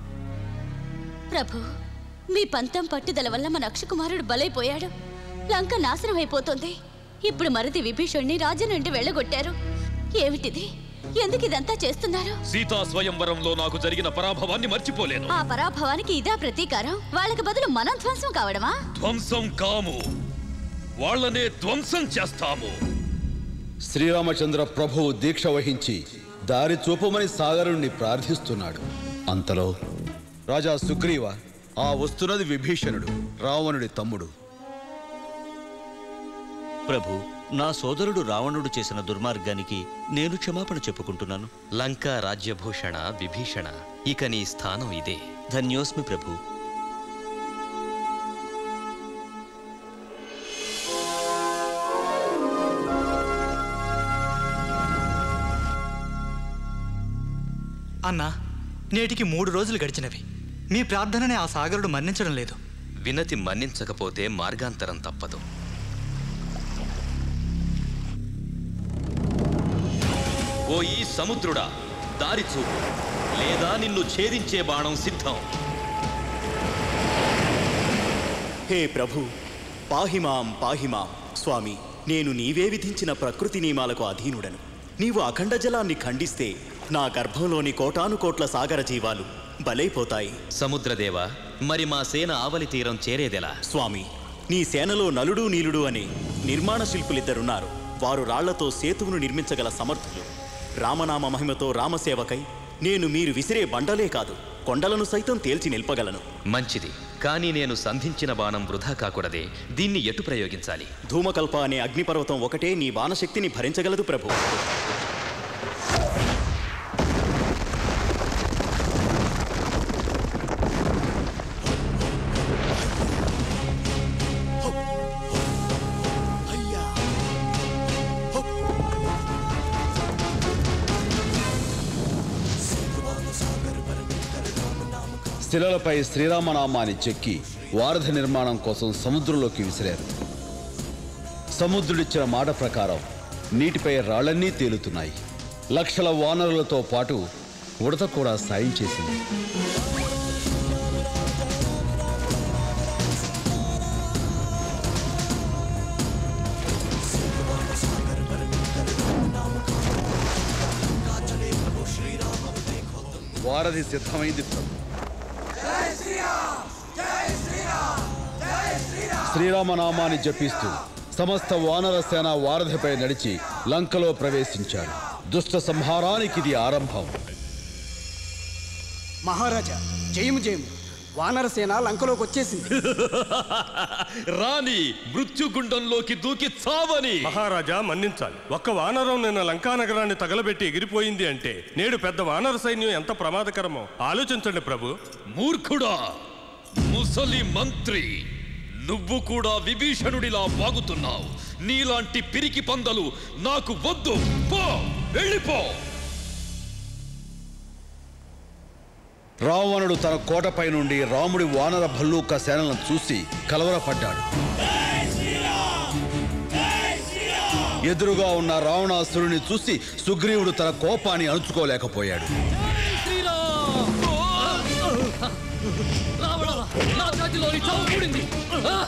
ప్రభు మీ పంతం పట్టుదల వల్ల మన అక్షకుమారుడు బలైపోయాడు లంక నాశనం అయిపోతుంది ఇప్పుడు మరిది విభీషణ్ణి రాజ్యం నుండి వెళ్ళగొట్టారు ఏమిటిది ఎందుకు ఇదంతా చేస్తున్నారు సీతా స్వయంవరంలో నాకు జరిగిన పరాభవాన్ని మర్చిపోలేను ఆ పరాభవానికి ఇదా ప్రతీకారం వాళ్ళకి బదులు మనం ధ్వంసం కావడమా ధ్వంసం కాము వాళ్ళనే ధ్వంసం చేస్తాము శ్రీరామచంద్ర ప్రభువు దీక్ష వహించి దారి చూపమని సాగరుణ్ణి ప్రార్థిస్తున్నాడు అంతలో రాజా సుగ్రీవ ఆ వస్తున్నది విభీషణుడు రావణుడి తమ్ముడు ప్రభు నా సోదరుడు రావణుడు చేసిన దుర్మార్గానికి నేను క్షమాపణ చెప్పుకుంటున్నాను లంకా రాజ్యభూషణ విభీషణ ఇక నీ స్థానం ఇదే ధన్యోస్మి ప్రభు అన్నా నేటికి మూడు రోజులు గడిచినవి మీ ప్రార్థనని ఆ సాగరుడు మన్నించడం లేదు వినతి మన్నించకపోతే మార్గాంతరం తప్పదు ఓ ఈ సముద్రుడా దారి చూపు లేదా నిన్ను ఛేదించే బాణం సిద్ధం హే ప్రభు పాహిమాం పాహిమాం స్వామి నేను నీవే విధించిన ప్రకృతి నియమాలకు అధీనుడను నీవు అఖండ జలాన్ని ఖండిస్తే నా గర్భంలోని కోటాను కోట్ల సాగర జీవాలు బలైపోతాయి సముద్రదేవ మరి మా సేన ఆవలి తీరం చేరేదెలా స్వామి నీ సేనలో నలుడు నీలుడు అనే నిర్మాణ శిల్పులిద్దరున్నారు వారు రాళ్లతో సేతువును నిర్మించగల సమర్థులు రామనామ మహిమతో రామసేవకై నేను మీరు విసిరే బండలే కాదు కొండలను సైతం తేల్చి నిల్పగలను మంచిది కానీ నేను సంధించిన బాణం వృధా కాకూడదే దీన్ని ఎటు ప్రయోగించాలి ధూమకల్ప అనే అగ్నిపర్వతం ఒకటే నీ బాణశక్తిని భరించగలదు ప్రభు శిలలపై శ్రీరామనామాన్ని చెక్కి వారధి నిర్మాణం కోసం సముద్రంలోకి విసిరారు సముద్రుడిచ్చిన మాట ప్రకారం నీటిపై రాళ్ళన్నీ తేలుతున్నాయి లక్షల వానరులతో పాటు ఉడత కూడా సాయం చేసింది వారధి సిద్ధమైంది ప్రభు శ్రీరామనామాన్ని జపిస్తూ సమస్త వానర సేన వారధిపై నడిచి లంకలో ప్రవేశించారు దుష్ట సంహారానికి ఇది ఆరంభం మహారాజా జయము జయము వానరసేన లంకలోకి వచ్చేసింది రాణి మృత్యుగుండంలోకి దూకి చావని మహారాజా మన్నించాలి ఒక్క వానరం నిన్న లంకా నగరాన్ని తగలబెట్టి ఎగిరిపోయింది అంటే నేడు పెద్ద వానర సైన్యం ఎంత ప్రమాదకరమో ఆలోచించండి ప్రభు మూర్ఖుడా ముసలి మంత్రి నువ్వు కూడా విభీషణుడిలా వాగుతున్నావు నీలాంటి పిరికి పందలు నాకు వద్దు పో వెళ్ళిపో రావణుడు తన కోటపై నుండి రాముడి వానర భల్లూక సేనలను చూసి కలవరపడ్డాడు ఎదురుగా ఉన్న రావణాసురుని చూసి సుగ్రీవుడు తన కోపాన్ని అణుచుకోలేకపోయాడు రావణ నా చేతిలోని చావు కూడింది ఆ!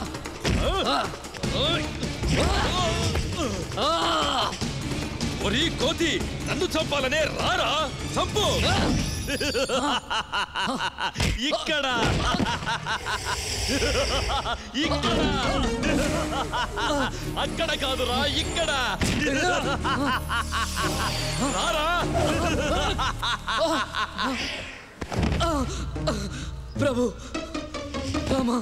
ఆ! ఆ! ఒరి కోతి నన్ను చంపాలనే రారా చంపు ఇక్కడ ఇక్కడ అక్కడ కాదురా ఇక్కడ రారా ప్రభు రామా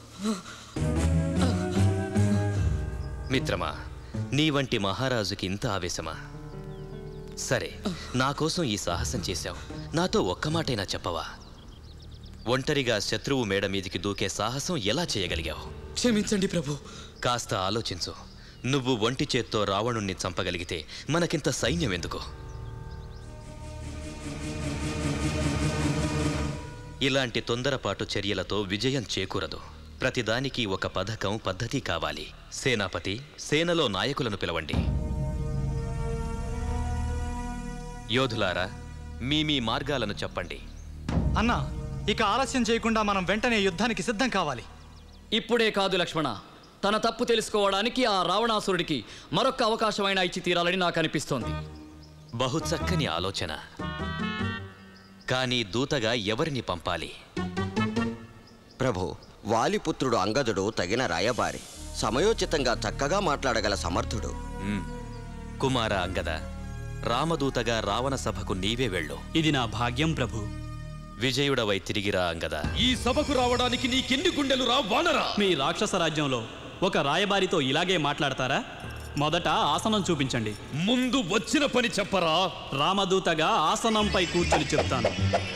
మిత్రమా నీ వంటి మహారాజుకి ఇంత ఆవేశమా సరే నా కోసం ఈ సాహసం చేశావు నాతో ఒక్క మాటైనా చెప్పవా ఒంటరిగా శత్రువు మేడ మీదికి దూకే సాహసం ఎలా చేయగలిగావు క్షమించండి ప్రభు కాస్త ఆలోచించు నువ్వు ఒంటి చేత్తో రావణుణ్ణి చంపగలిగితే మనకింత సైన్యం ఎందుకు ఇలాంటి తొందరపాటు చర్యలతో విజయం చేకూరదు ప్రతిదానికి ఒక పథకం పద్ధతి కావాలి సేనాపతి సేనలో నాయకులను పిలవండి యోధులారా మీ మీ మార్గాలను చెప్పండి అన్నా ఇక ఆలస్యం చేయకుండా మనం వెంటనే యుద్ధానికి సిద్ధం కావాలి ఇప్పుడే కాదు లక్ష్మణ తన తప్పు తెలుసుకోవడానికి ఆ రావణాసురుడికి మరొక్క అవకాశమైనా ఇచ్చి తీరాలని నాకు అనిపిస్తోంది బహు చక్కని ఆలోచన కానీ దూతగా ఎవరిని పంపాలి ప్రభు వాలిపుత్రుడు అంగదుడు తగిన రాయబారి సమయోచితంగా చక్కగా మాట్లాడగల సమర్థుడు మ్మ్. కుమార అంగద రామదూతగా రావణ సభకు నీవే వెళ్ళు ఇది నా భాగ్యం ప్రభు విజయుడవై తిరిగిరా అంగద ఈ సభకు రావడానికి నీకెన్ని గుండెలు రా వానరా మీ రాక్షస రాజ్యంలో ఒక రాయబారితో ఇలాగే మాట్లాడతారా మొదట ఆసనం చూపించండి ముందు వచ్చిన పని చెప్పరా రామదూతగా ఆసనంపై కూర్చొని చెప్తాను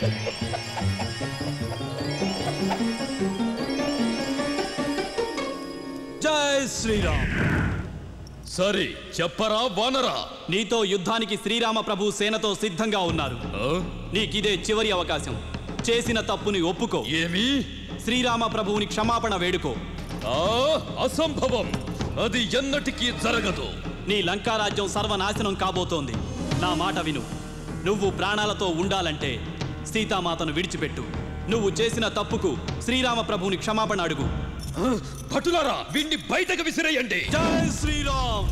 జై శ్రీరామ్ సరే చెప్పరా వానరా నీతో యుద్ధానికి శ్రీరామ ప్రభు సేనతో సిద్ధంగా ఉన్నారు నీకిదే చివరి అవకాశం చేసిన తప్పుని ఒప్పుకో ఏమి శ్రీరామ ప్రభువుని క్షమాపణ వేడుకో ఆ అసంభవం అది ఎన్నటికీ జరగదు నీ లంకారాజ్యం సర్వనాశనం కాబోతోంది నా మాట విను నువ్వు ప్రాణాలతో ఉండాలంటే సీతామాతను విడిచిపెట్టు నువ్వు చేసిన తప్పుకు శ్రీరామ ప్రభువుని క్షమాపణ అడుగు భటులారా వీణ్ణి బయటకు విసిరేయండి జై శ్రీరామ్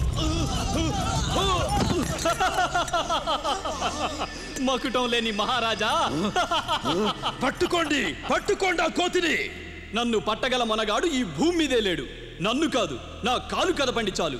మకుటం లేని మహారాజా పట్టుకోండి పట్టుకోండి ఆ కోతిని నన్ను పట్టగల మనగాడు ఈ భూమి మీదే లేడు నన్ను కాదు నా కాలు కదపండి చాలు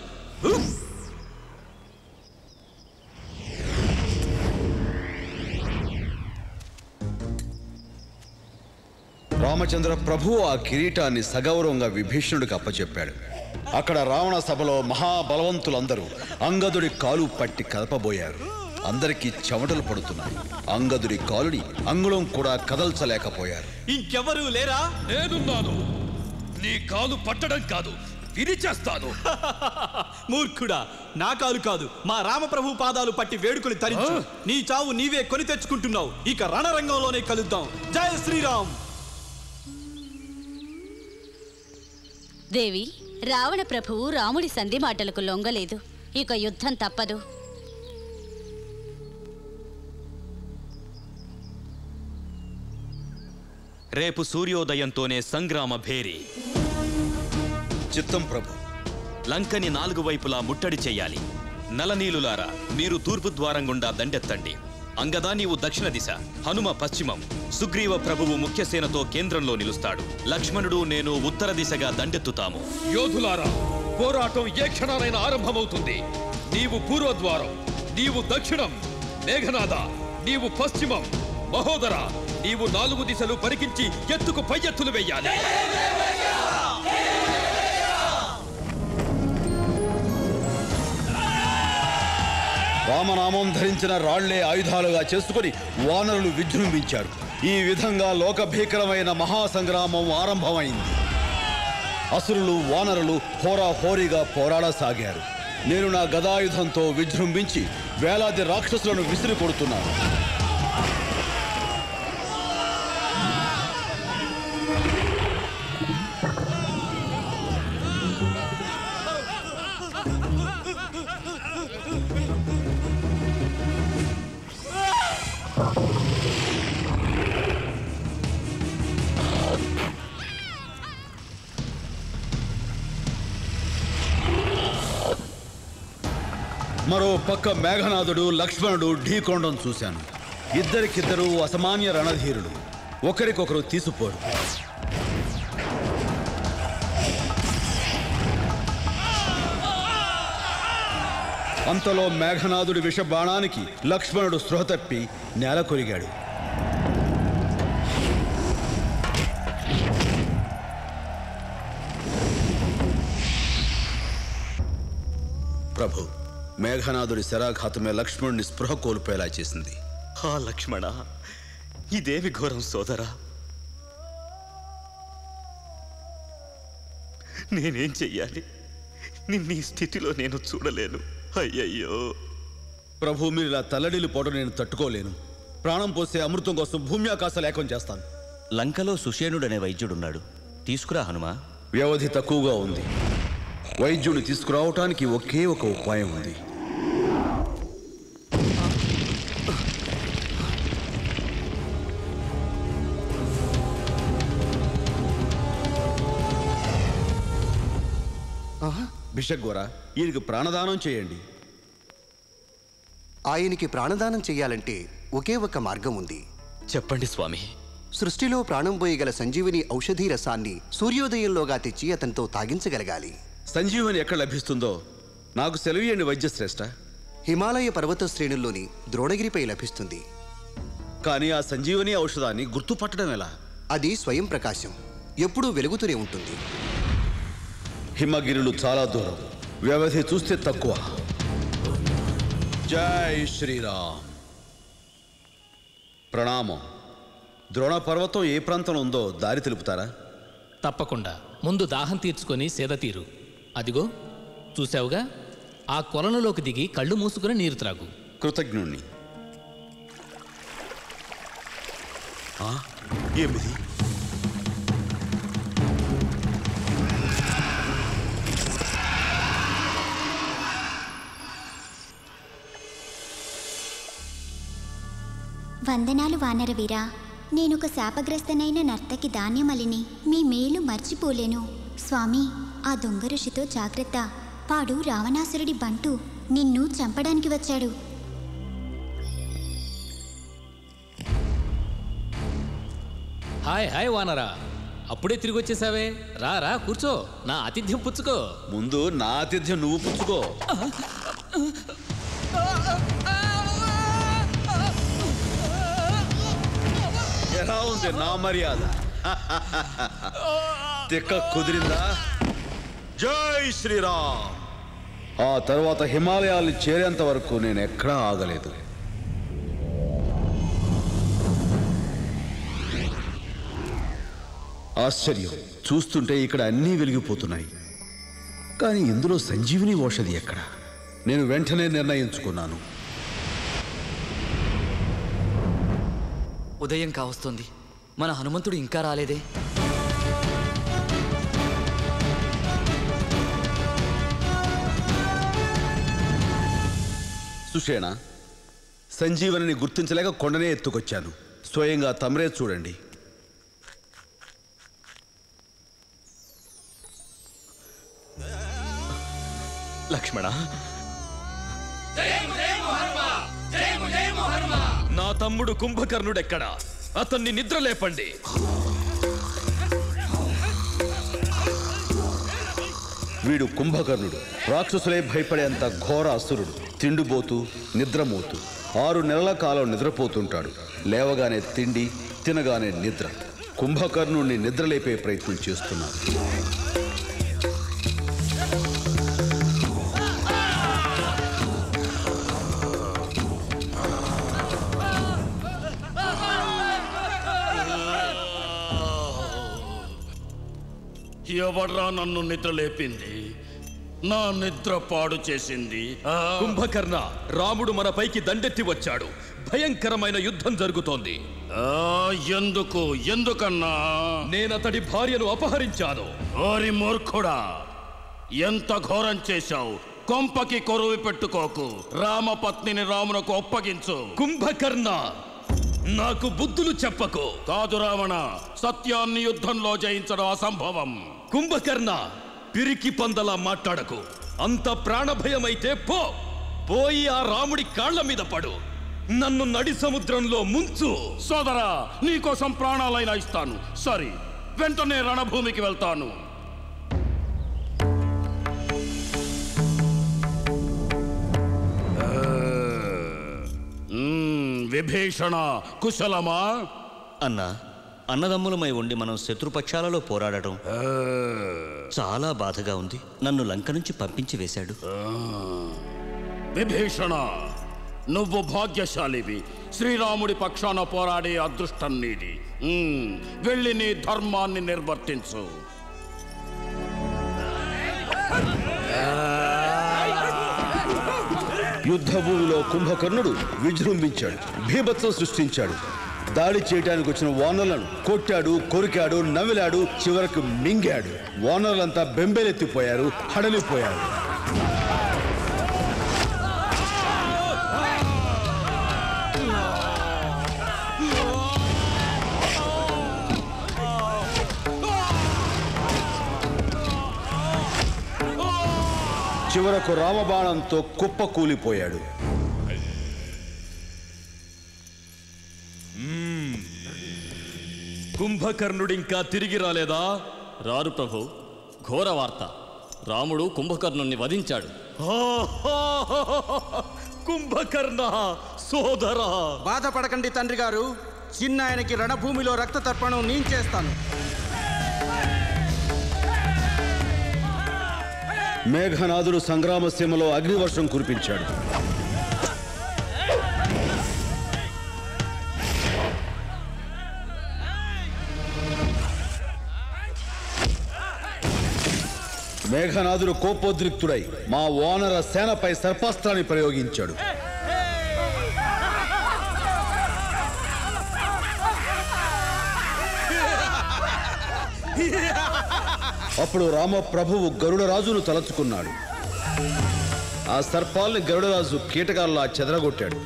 రామచంద్ర ప్రభు ఆ కిరీటాన్ని సగౌరవంగా విభీషణుడికి అప్పచెప్పాడు అక్కడ రావణ సభలో మహాబలవంతులందరూ అంగదుడి కాలు పట్టి కదపబోయారు అందరికీ చెమటలు పడుతున్నాయి అంగదుడి కాలుని అంగుళం కూడా కదల్చలేకపోయారు ఇంకెవరూ లేరా నేనున్నాను నీ కాలు పట్టడం కాదు విరిచేస్తాను మూర్ఖుడా నా కాలు కాదు మా రామప్రభు పాదాలు పట్టి వేడుకొని తరించు నీ చావు నీవే కొని తెచ్చుకుంటున్నావు ఇక రణరంగంలోనే కలుద్దాం జయ శ్రీరామ్ దేవి రావణ ప్రభువు రాముడి సంధి మాటలకు లొంగలేదు ఇక యుద్ధం తప్పదు రేపు సూర్యోదయంతోనే సంగ్రామ భేరి చిత్తం ప్రభు లంకని నాలుగు వైపులా ముట్టడి చెయ్యాలి నలనీలులారా మీరు తూర్పు ద్వారం గుండా దండెత్తండి అంగదా నీవు దక్షిణ దిశ హనుమ పశ్చిమం సుగ్రీవ ప్రభువు ముఖ్యసేనతో కేంద్రంలో నిలుస్తాడు లక్ష్మణుడు నేను ఉత్తర దిశగా దండెత్తుతాము యోధులారా పోరాటం ఏ క్షణానైనా ఆరంభమవుతుంది నీవు పూర్వద్వారం నీవు దక్షిణం మేఘనాథ నీవు పశ్చిమం మహోదర నీవు నాలుగు దిశలు పరికించి ఎత్తుకు పై ఎత్తులు వెయ్యాలి రామనామం ధరించిన రాళ్లే ఆయుధాలుగా చేసుకుని వానరులు విజృంభించారు ఈ విధంగా లోక భీకరమైన మహాసంగ్రామం ఆరంభమైంది అసురులు వానరులు హోరాహోరీగా పోరాడసాగారు నేను నా గదాయుధంతో విజృంభించి వేలాది రాక్షసులను విసిరి కొడుతున్నాను మరో పక్క మేఘనాథుడు లక్ష్మణుడు ఢీకొండం చూశాను ఇద్దరికిద్దరు అసామాన్య రణధీరులు ఒకరికొకరు తీసిపోరు అంతలో మేఘనాథుడి విషబాణానికి లక్ష్మణుడు స్పృహ తప్పి నేల కొరిగాడు ప్రభు మేఘనాథుడి శరాఘాతమే లక్ష్మణుడిని స్పృహ కోల్పోయేలా చేసింది హా లక్ష్మణ ఇదేమి ఘోరం సోదరా నేనేం చెయ్యాలి నిన్నీ స్థితిలో నేను చూడలేను అయ్యయ్యో ప్రభు మీరు ఇలా తల్లడిల్లు పోవడం నేను తట్టుకోలేను ప్రాణం పోసే అమృతం కోసం భూమి ఆకాశాలు ఏకం చేస్తాను లంకలో సుషేణుడనే వైద్యుడున్నాడు తీసుకురా హనుమా వ్యవధి తక్కువగా ఉంది వైద్యుని తీసుకురావటానికి ఒకే ఒక ఉపాయం ఉంది బిషగ్గోరా ఈయనకి ప్రాణదానం చేయండి ఆయనకి ప్రాణదానం చెయ్యాలంటే ఒకే ఒక మార్గం ఉంది చెప్పండి స్వామి సృష్టిలో ప్రాణం పోయగల సంజీవిని ఔషధీ రసాన్ని సూర్యోదయంలోగా తెచ్చి అతనితో తాగించగలగాలి సంజీవని ఎక్కడ లభిస్తుందో నాకు సెలవియండి వైద్యశ్రేష్ఠ హిమాలయ పర్వత శ్రేణుల్లోని ద్రోణగిరిపై లభిస్తుంది కానీ ఆ సంజీవని ఔషధాన్ని గుర్తుపట్టడం ఎలా అది స్వయం ప్రకాశం ఎప్పుడూ వెలుగుతూనే ఉంటుంది హిమగిరులు చాలా దూరం వ్యవధి చూస్తే తక్కువ జై శ్రీరామ్ ప్రణామం ద్రోణ పర్వతం ఏ ప్రాంతంలో ఉందో దారి తెలుపుతారా తప్పకుండా ముందు దాహం తీర్చుకొని సేద తీరు అదిగో చూసావుగా ఆ కొలనులోకి దిగి కళ్ళు మూసుకుని నీరు త్రాగు కృతజ్ఞుణ్ణి ఆ, ఏమిది వందనాలు వానరవీరా నేనొక శాపగ్రస్తనైన నర్తకి ధాన్యమలిని మీ మేలు మర్చిపోలేను స్వామి ఆ దొంగ ఋషితో జాగ్రత్త వాడు రావణాసురుడి బంటు నిన్ను చంపడానికి వచ్చాడు హాయ్ హాయ్ వానరా అప్పుడే తిరిగి వచ్చేసావే రా రా కూర్చో నా ఆతిథ్యం పుచ్చుకో ముందు నా ఆతిథ్యం నువ్వు పుచ్చుకో ఎలా ఉంది నా మర్యాద తిక్క కుదిరిందా జై శ్రీరామ్ ఆ తర్వాత హిమాలయాలు చేరేంత వరకు నేను ఎక్కడా ఆగలేదు ఆశ్చర్యం చూస్తుంటే ఇక్కడ అన్నీ వెలిగిపోతున్నాయి కానీ ఇందులో సంజీవిని ఔషధి ఎక్కడ నేను వెంటనే నిర్ణయించుకున్నాను ఉదయం కావస్తోంది మన హనుమంతుడు ఇంకా రాలేదే సుషేణ సంజీవనిని గుర్తించలేక కొండనే ఎత్తుకొచ్చాను స్వయంగా తమరే చూడండి లక్ష్మణ నా తమ్ముడు కుంభకర్ణుడెక్కడా అతన్ని నిద్ర లేపండి వీడు కుంభకర్ణుడు రాక్షసులే భయపడేంత ఘోర అసురుడు తిండిపోతూ నిద్రమోతూ ఆరు నెలల కాలం నిద్రపోతుంటాడు లేవగానే తిండి తినగానే నిద్ర కుంభకర్ణుణ్ణి నిద్రలేపే ప్రయత్నం చేస్తున్నాడు ఎవడ్రా నన్ను నిద్ర లేపింది నా నిద్ర పాడు చేసింది ఆ? కుంభకర్ణ రాముడు మన పైకి దండెత్తి వచ్చాడు భయంకరమైన యుద్ధం జరుగుతోంది ఆ, ఎందుకు ఎందుకన్నా నేనతడి భార్యను అపహరించాను ఓరి మూర్ఖుడా ఎంత ఘోరం చేశావు కొంపకి కొరువు పెట్టుకోకు రామపత్నిని రామునకు ఒప్పగించు కుంభకర్ణ నాకు బుద్ధులు చెప్పకు కాదు రావణ సత్యాన్ని యుద్ధంలో జయించడం అసంభవం కుంభకర్ణ పిరికి పందలా మాట్లాడకు అంత ప్రాణభయమైతే పో పోయి ఆ రాముడి కాళ్ల మీద పడు నన్ను నడి సముద్రంలో ముంచు సోదరా నీకోసం ప్రాణాలైనా ఇస్తాను సరే వెంటనే రణభూమికి వెళ్తాను ఆ, మ్మ్, విభీషణ కుశలమా అన్నా అన్నదమ్ములమై ఉండి మనం శత్రుపక్షాలలో పోరాడటం చాలా బాధగా ఉంది నన్ను లంక నుంచి పంపించి వేశాడు విభీషణ నువ్వు భాగ్యశాలివి శ్రీరాముడి పక్షాన పోరాడే అదృష్టం నీది మ్మ్, వెళ్ళి నీ ధర్మాన్ని నిర్వర్తించు యుద్ధభూమిలో కుంభకర్ణుడు విజృంభించాడు భీభత్సం సృష్టించాడు దాడి చేయడానికి వచ్చిన వానరులను కొట్టాడు కొరికాడు నవ్విలాడు చివరకు మింగాడు వానరులంతా బెంబేలెత్తిపోయారు హడలిపోయారు చివరకు రామబాణంతో కుప్ప కూలిపోయాడు మ్మ్. కుంభకర్ణుడింకా తిరిగి రాలేదా రారు ప్రభు ఘోర వార్త రాముడు కుంభకర్ణుణ్ణి వధించాడు కుంభకర్ణ సోదరా బాధపడకండి తండ్రి గారు చిన్న ఆయనకి రణభూమిలో రక్త తర్పణం నేను చేస్తాను మేఘనాథుడు సంగ్రామ సీమలో అగ్నివర్షం కురిపించాడు మేఘనాథుడు కోపోద్రిక్తుడై మా వానర సేనపై సర్పాస్త్రాన్ని ప్రయోగించాడు అప్పుడు రామప్రభువు గరుడరాజును తలచుకున్నాడు ఆ సర్పాల్ని గరుడరాజు కీటకాల్లా చెదరగొట్టాడు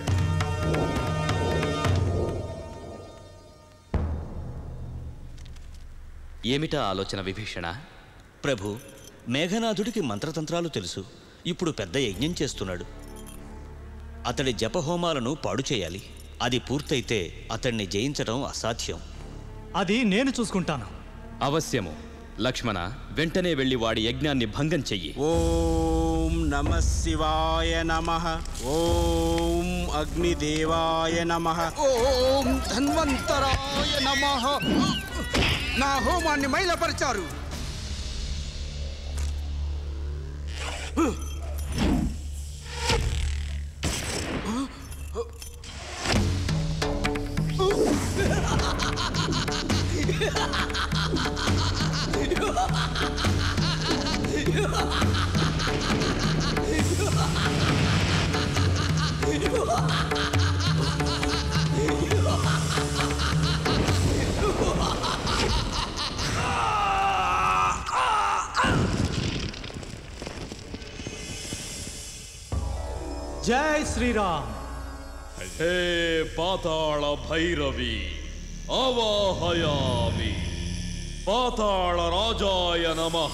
ఏమిటా ఆలోచన విభీషణ ప్రభు మేఘనాథుడికి మంత్రతంత్రాలు తెలుసు ఇప్పుడు పెద్ద యజ్ఞం చేస్తున్నాడు అతడి జపహోమాలను పాడు చేయాలి అది పూర్తయితే అతన్ని జయించడం అసాధ్యం అది నేను చూసుకుంటాను అవశ్యము లక్ష్మణ వెంటనే వెళ్ళి వాడి యజ్ఞాన్ని భంగం చెయ్యి ఓం నమ శివాయ నమ ఓం అగ్నిదేవాయ నమ ఓం ధన్వంతరాయ నమ నా హోమాన్ని మైలపరిచారు జై శ్రీరామ్ హే పాతాళ భైరవి అవాహయామి పాతాళ రాజాయ నమః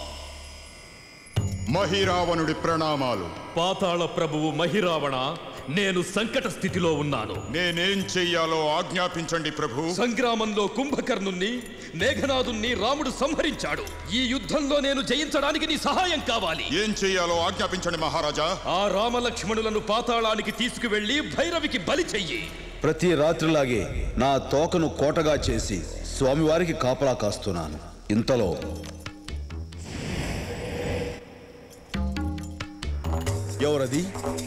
మహిరావణుడి ప్రణామాలు పాతాళ ప్రభువు మహిరావణ నేను సంకట స్థితిలో ఉన్నాను నేనేం చెయ్యాలో ఆజ్ఞాపించండి ప్రభు సంగ్రామంలో కుంభకర్ణుణ్ణి మేఘనాథుణ్ణి రాముడు సంహరించాడు ఈ యుద్ధంలో నేను జయించడానికి నీ సహాయం కావాలి ఏం చెయ్యాలో ఆజ్ఞాపించండి మహారాజా ఆ రామలక్ష్మణులను పాతాళానికి తీసుకువెళ్లి భైరవికి బలి చెయ్యి ప్రతి రాత్రిలాగే నా తోకను కోటగా చేసి స్వామివారికి కాపలా కాస్తున్నాను ఇంతలో ఎవరది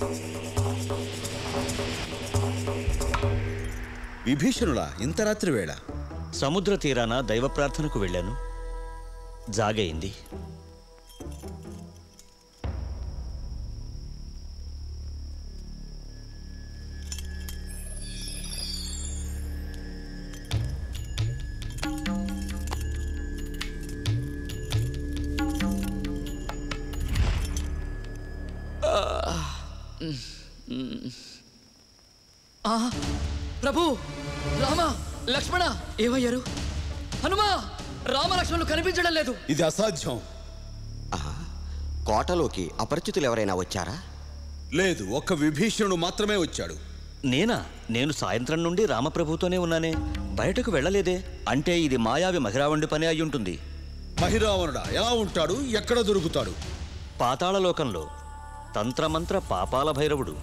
విభీషణులా ఇంత రాత్రి వేళ సముద్ర తీరాన దైవ ప్రార్థనకు వెళ్ళాను జాగయింది ఆ, ప్రభు రామ లక్ష్మణ ఏమయ్యారు హనుమా రామ లక్ష్మణులు కనిపించడం లేదు ఇది అసాధ్యం కోటలోకి అపరిచితులు ఎవరైనా వచ్చారా లేదు ఒక్క విభీషణుడు మాత్రమే వచ్చాడు నేనా నేను సాయంత్రం నుండి రామప్రభుతోనే ఉన్నానే బయటకు వెళ్ళలేదే అంటే ఇది మాయావి మహిరావణుడి పని అయి ఉంటుంది మహిరావణుడా ఎలా ఉంటాడు ఎక్కడ దొరుకుతాడు పాతాళలోకంలో తంత్రమంత్ర పాపాల భైరవుడు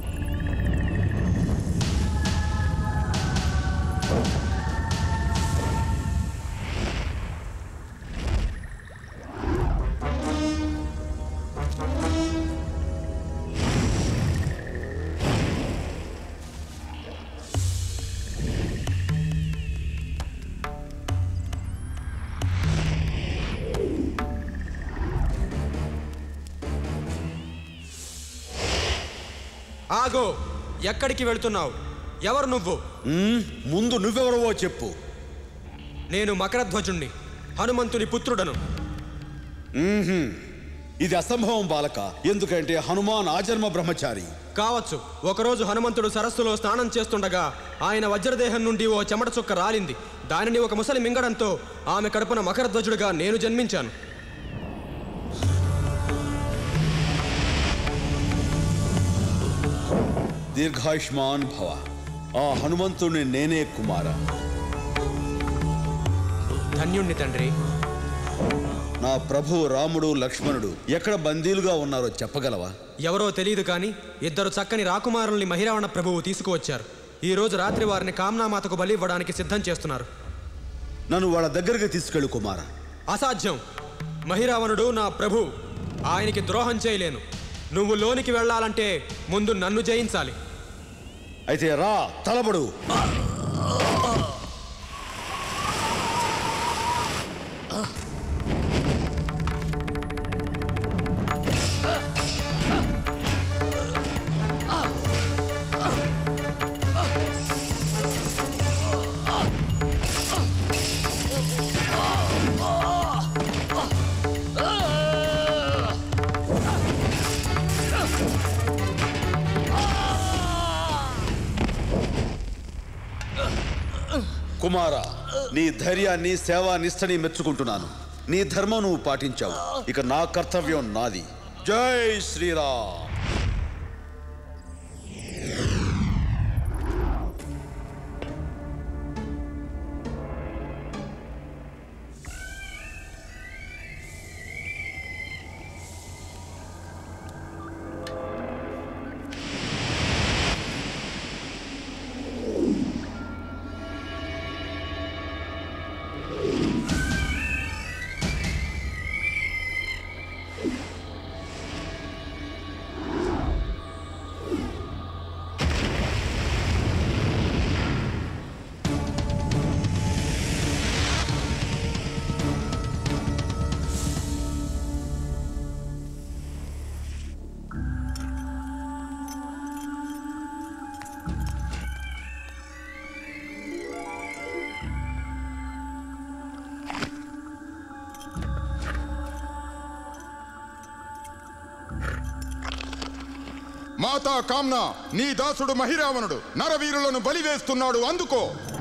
ఆగో ఎక్కడికి వెళ్తున్నావు ఎవరు నువ్వు ముందు నువ్వెవరవో చెప్పు నేను మకరధ్వజుణ్ణి హనుమంతుని పుత్రుడను మ్మ్హ్మ్. ఇది అసంభవం బాలక ఎందుకంటే హనుమాన్ ఆజన్మ బ్రహ్మచారి కావచ్చు ఒకరోజు హనుమంతుడు సరస్సులో స్నానం చేస్తుండగా ఆయన వజ్రదేహం నుండి ఓ చెమట చుక్క రాలింది దానిని ఒక ముసలి మింగడంతో ఆమె కడుపున మకరధ్వజుడిగా నేను జన్మించాను దీర్ఘాయుష్మాన్ భవ ఆ హనుమంతుని నేనే కుమార ధన్యుణ్ణి తండ్రి నా ప్రభు రాముడు లక్ష్మణుడు ఎక్కడ బందీలుగా ఉన్నారో చెప్పగలవా ఎవరో తెలియదు కానీ ఇద్దరు చక్కని రాకుమారుల్ని మహిరావణ ప్రభువు తీసుకువచ్చారు ఈ రోజు రాత్రి వారిని కామ్నామాతకు బలి ఇవ్వడానికి సిద్ధం చేస్తున్నారు నన్ను వాళ్ళ దగ్గరికి తీసుకెళ్ళు కుమార అసాధ్యం మహిరావణుడు నా ప్రభు ఆయనకి ద్రోహం చేయలేను నువ్వు లోనికి వెళ్ళాలంటే ముందు నన్ను జయించాలి అయితే రా తలబడు కుమార నీ ధైర్యాన్ని సేవా నిష్టని మెచ్చుకుంటున్నాను నీ ధర్మం నువ్వు పాటించావు ఇక నా కర్తవ్యం నాది జై శ్రీరామ్ మాతా కామ్న నీ దాసుడు మహిరావణుడు నరవీరులను బలివేస్తున్నాడు అందుకో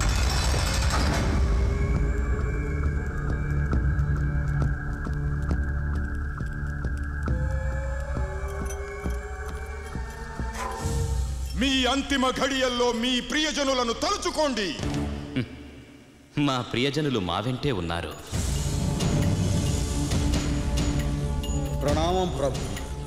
మీ అంతిమ ఘడియల్లో మీ ప్రియజనులను తలుచుకోండి మా ప్రియజనులు మా వెంటే ఉన్నారు ప్రణామం ప్రభు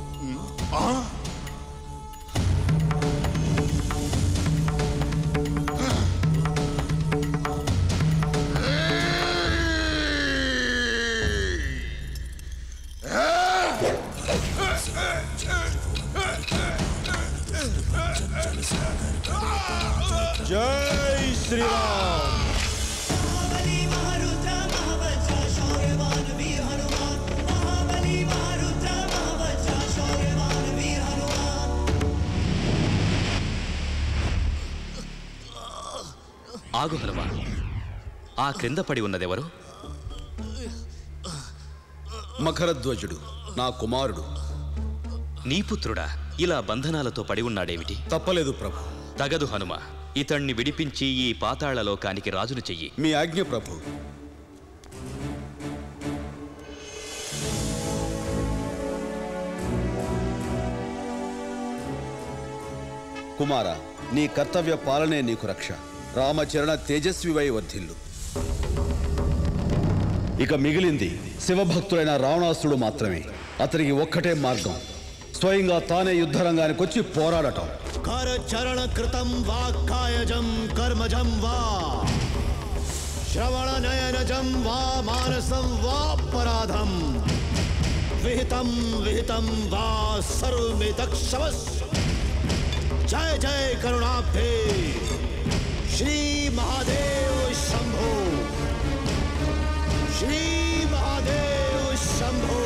జై శ్రీరామ్ ఆగు హనుమా ఆ క్రింద పడి ఉన్నదెవరు మకరధ్వజుడు నా కుమారుడు నీ పుత్రుడా ఇలా బంధనాలతో పడి ఉన్నాడేమిటి తప్పలేదు ప్రభు తగదు హనుమ ఇతణ్ణి విడిపించి ఈ పాతాళ లోకానికి రాజును చెయ్యి మీ ఆజ్ఞ ప్రభు కుమార నీ కర్తవ్య పాలనే నీకు రక్ష రామచరణ తేజస్వివై వర్ధిల్లు ఇక మిగిలింది శివభక్తుడైన రావణాసుడు మాత్రమే అతనికి ఒక్కటే మార్గం స్వయంగా తానే యుద్ధరంగానికి వచ్చి పోరాడటం करचरण कृतं वा कायजं कर्मजं वा श्रवणनयनजं वा मानसं वा पराधं विहितं विहितं वा सर्वमिदक्षवस् जय जय करुणाब्धे श्री महादेव शंभो श्री महादेव शंभो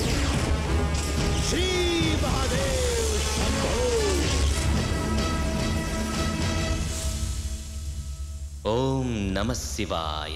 श्री महादेव शंभो ఓం నమ శివాయ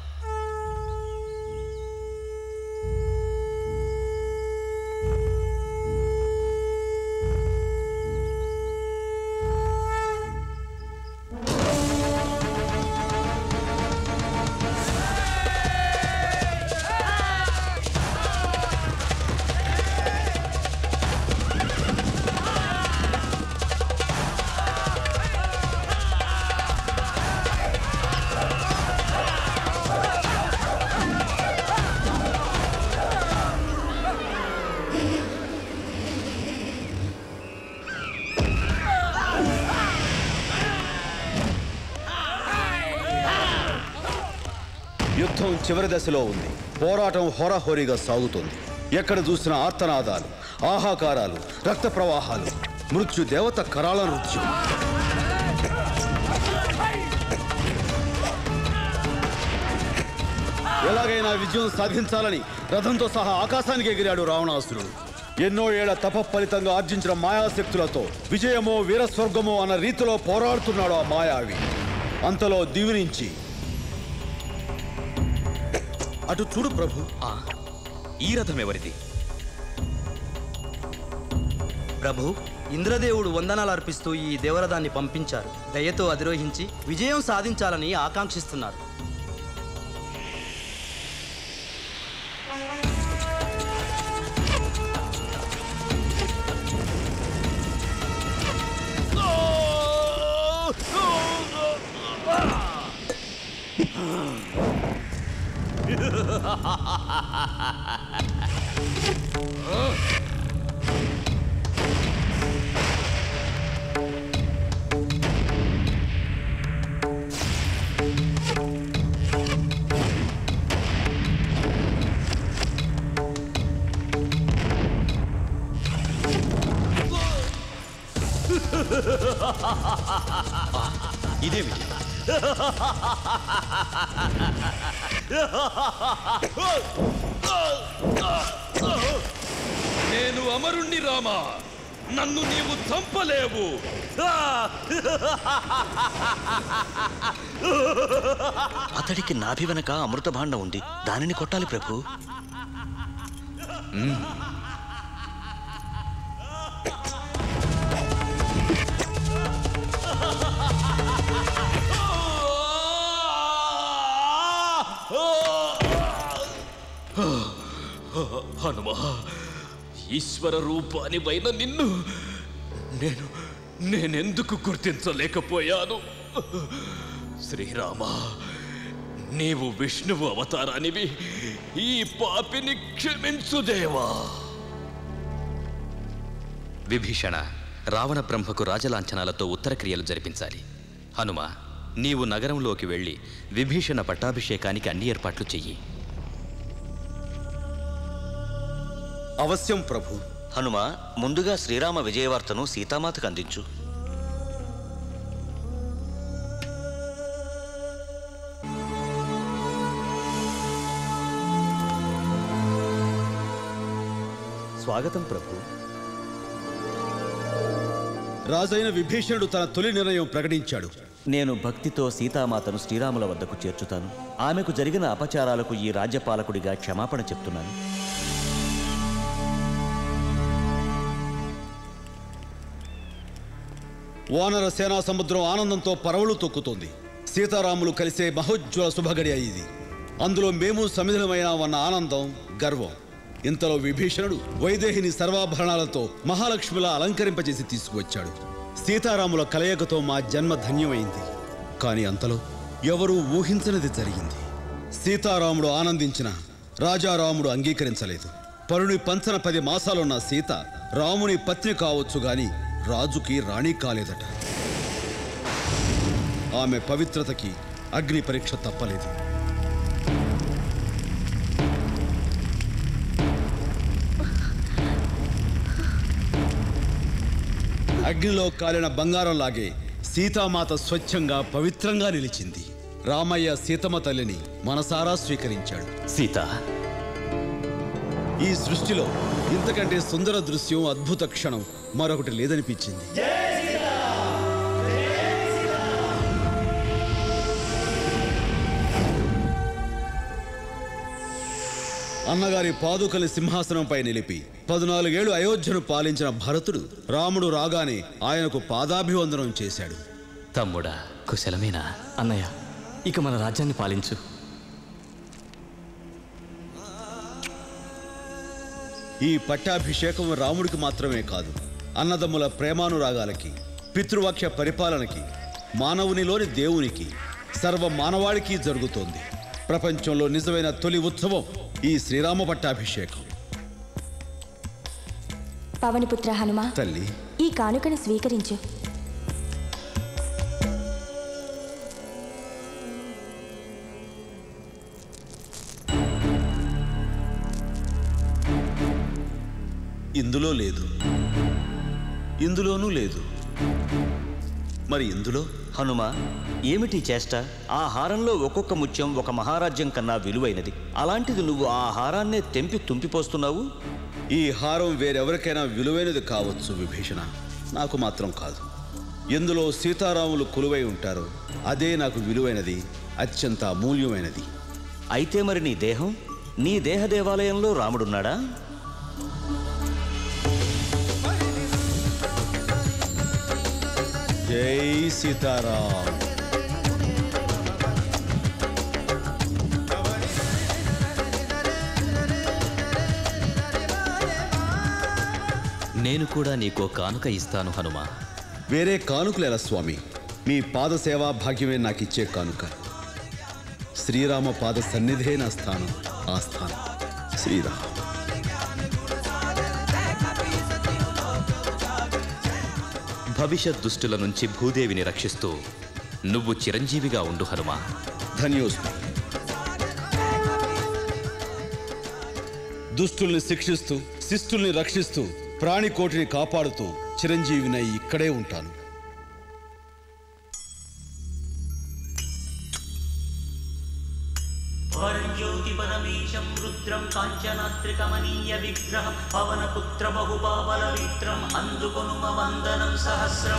యుద్ధం చివరి దశలో ఉంది పోరాటం హోరాహోరీగా సాగుతోంది ఎక్కడ చూసినా ఆర్తనాదాలు ఆహాకారాలు రక్త ప్రవాహాలు మృత్యు దేవత కరాళ నృత్యం ఎలాగైనా విజయం సాధించాలని రథంతో సహా ఆకాశానికి ఎగిరాడు రావణాసురుడు ఎన్నో ఏళ్ల తప ఫలితంగా ఆర్జించిన మాయాశక్తులతో విజయమో వీరస్వర్గమో అన్న రీతిలో పోరాడుతున్నాడు ఆ మాయావి అంతలో దివి నుంచి అటు చూడు ప్రభు ఈ రథం ఎవరిది ప్రభు ఇంద్రదేవుడు వందనాలు అర్పిస్తూ ఈ దేవరథాన్ని పంపించారు దయతో అధిరోహించి విజయం సాధించాలని ఆకాంక్షిస్తున్నారు ఇదేమిటి నేను అమరుణ్ణి రామా నన్ను నీవు చంపలేవు అతడికి నాభి వెనక అమృత భాండం ఉంది దానిని కొట్టాలి ప్రభు హనుమా ఈశ్వర రూపానివైన నిన్ను నేను నేనెందుకు గుర్తించలేకపోయాను శ్రీరామ నీవు విష్ణువు అవతారానివి ఈ పాపిని క్షమించు దేవా విభీషణ రావణ బ్రహ్మకు రాజలాంఛనాలతో ఉత్తర క్రియలు జరిపించాలి హనుమ నీవు నగరంలోకి వెళ్ళి విభీషణ పట్టాభిషేకానికి అన్ని ఏర్పాట్లు చెయ్యి అవశ్యం ప్రభు హనుమ ముందుగా శ్రీరామ విజయవార్తను సీతామాతకు అందించు స్వాగతం ప్రభు రాజైన విభీషణుడు తన తొలి నిర్ణయం ప్రకటించాడు నేను భక్తితో సీతామాతను శ్రీరాముల వద్దకు చేర్చుతాను ఆమెకు జరిగిన అపచారాలకు ఈ రాజ్యపాలకుడిగా క్షమాపణ చెప్తున్నాను వానర సేనా సముద్రం ఆనందంతో పరవలు తొక్కుతోంది సీతారాములు కలిసే మహోజ్వల శుభగడి ఇది అందులో మేము సమిధనమైనామన్న ఆనందం గర్వం ఇంతలో విభీషణుడు వైదేహిని సర్వాభరణాలతో మహాలక్ష్మిలా అలంకరింపజేసి తీసుకువచ్చాడు సీతారాముల కలయికతో మా జన్మ ధన్యమైంది కానీ అంతలో ఎవరూ ఊహించనిది జరిగింది సీతారాముడు ఆనందించిన రాజారాముడు అంగీకరించలేదు పరుని పంచన పది మాసాలున్న సీత రాముని పత్ని కావచ్చు గాని రాజుకి రాణి కాలేదట ఆమె పవిత్రతకి అగ్ని పరీక్ష తప్పలేదు అగ్నిలో కాలిన బంగారంలాగే సీతామాత స్వచ్ఛంగా పవిత్రంగా నిలిచింది రామయ్య సీతమ్మ తల్లిని మనసారా స్వీకరించాడు సీత ఈ సృష్టిలో ఇంతకంటే సుందర దృశ్యం అద్భుత క్షణం మరొకటి లేదనిపించింది అన్నగారి పాదుకలి సింహాసనంపై నిలిపి పద్నాలుగేళ్లు అయోధ్యను పాలించిన భరతుడు రాముడు రాగానే ఆయనకు పాదాభివందనం చేశాడు తమ్ముడా కుశలమేనా అన్నయ్య ఇక మన రాజ్యాన్ని పాలించు ఈ పట్టాభిషేకం రాముడికి మాత్రమే కాదు అన్నదమ్ముల ప్రేమానురాగాలకి పితృవాక్య పరిపాలనకి మానవునిలోని దేవునికి సర్వ మానవాళికి జరుగుతోంది ప్రపంచంలో నిజమైన తొలి ఉత్సవం ఈ శ్రీరామ పట్టాభిషేకం పవనపుత్ర హనుమ తల్లి ఈ కానుకను స్వీకరించు ఇందులో లేదు ఇందులోనూ లేదు మరి ఇందులో హనుమ ఏమిటి చేష్ట ఆ హారంలో ఒక్కొక్క ముత్యం ఒక మహారాజ్యం కన్నా విలువైనది అలాంటిది నువ్వు ఆ హారాన్నే తెంపి తుంపిపోస్తున్నావు ఈ హారం వేరెవరికైనా విలువైనది కావచ్చు విభీషణ నాకు మాత్రం కాదు ఎందులో సీతారాములు కొలువై ఉంటారో అదే నాకు విలువైనది అత్యంత అమూల్యమైనది అయితే మరి నీ దేహం నీ దేహ దేవాలయంలో రాముడున్నాడా జై సీతారాం నేను కూడా నీకో కానుక ఇస్తాను హనుమా వేరే కానుకలేల స్వామి మీ పాద సేవా భాగ్యమే నాకు ఇచ్చే కానుక శ్రీరామ పాద సన్నిధే నా స్థానం ఆ స్థానం శ్రీరామ్ భవిష్యత్ దుష్టుల నుంచి భూదేవిని రక్షిస్తూ నువ్వు చిరంజీవిగా ఉండు హనుమా ధన్యోస్మి దుష్టుల్ని శిక్షిస్తూ శిష్టుల్ని రక్షిస్తూ ప్రాణికోటిని కాపాడుతూ చిరంజీవినై ఇక్కడే ఉంటాను జ్యోతిపరమేశం రుద్రం కాంచనాత్రికమనీయ విగ్రహం పవనపుత్ర బహుబాబలమిత్రం అందుకొనుమ వందనం సహస్రం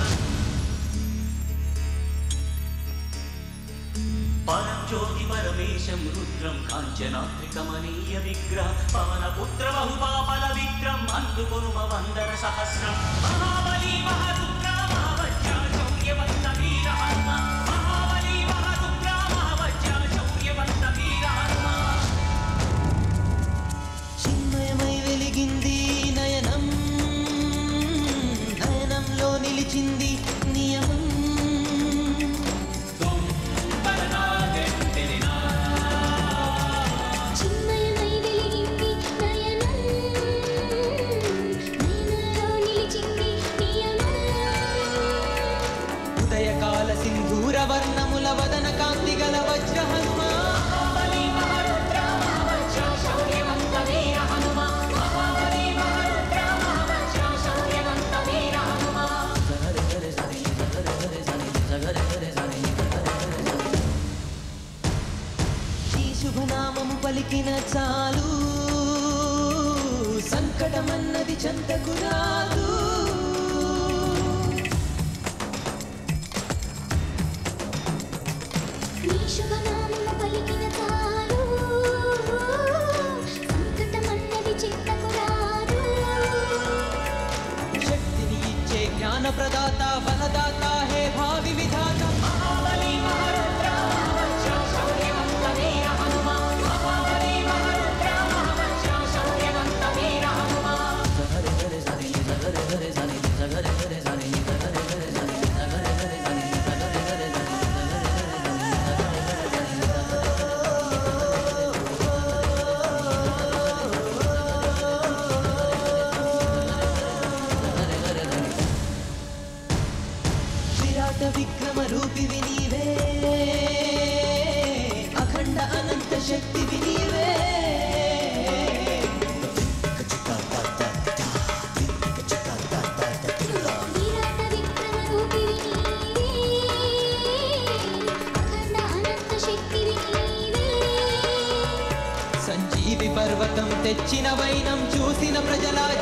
పరం జ్యోతిపరమేశం రుద్రం కాంచనాత్రికమనీయ విగ్రహం పవనపుత్ర బహుబాబల విక్రం అందుకొనుమ వందన సహస్రం మహాబలి మహరుద్ర మహావజ్ర శౌర్యవంత వీర హనుమ మహాబలి మహరుద్ర మహావజ్ర శౌర్యవంత వీర హనుమ చిన్మయమై వర్ణముల వదన కాంతి గల వజ్ర హనుమా ఈ శుభనామము పలికిన చాలు సంకటమన్నది చెంతకు రాదు నీ శుభనామము పలికిన చాలు సంకటమన్నది చింతకు రాదు శక్తిని ఇచ్చే జ్ఞాన ప్రదాత బలదాత హే భావి విధాత మహాబలి మహారుద్ర మహావజ్ర శౌర్యవంత వీర హనుమా మహాబలి మహారుద్ర మహావజ్ర శౌర్యవంత వీర హనుమా విరాట విక్రమ రూపివి నీవే అఖండ అనంత శక్తివి నీవే విరాట విక్రమ రూపివి నీవే అఖండ అనంత శక్తివి నీవే సంజీవి పర్వతం తెచ్చిన వైనం చూసిన ప్రజల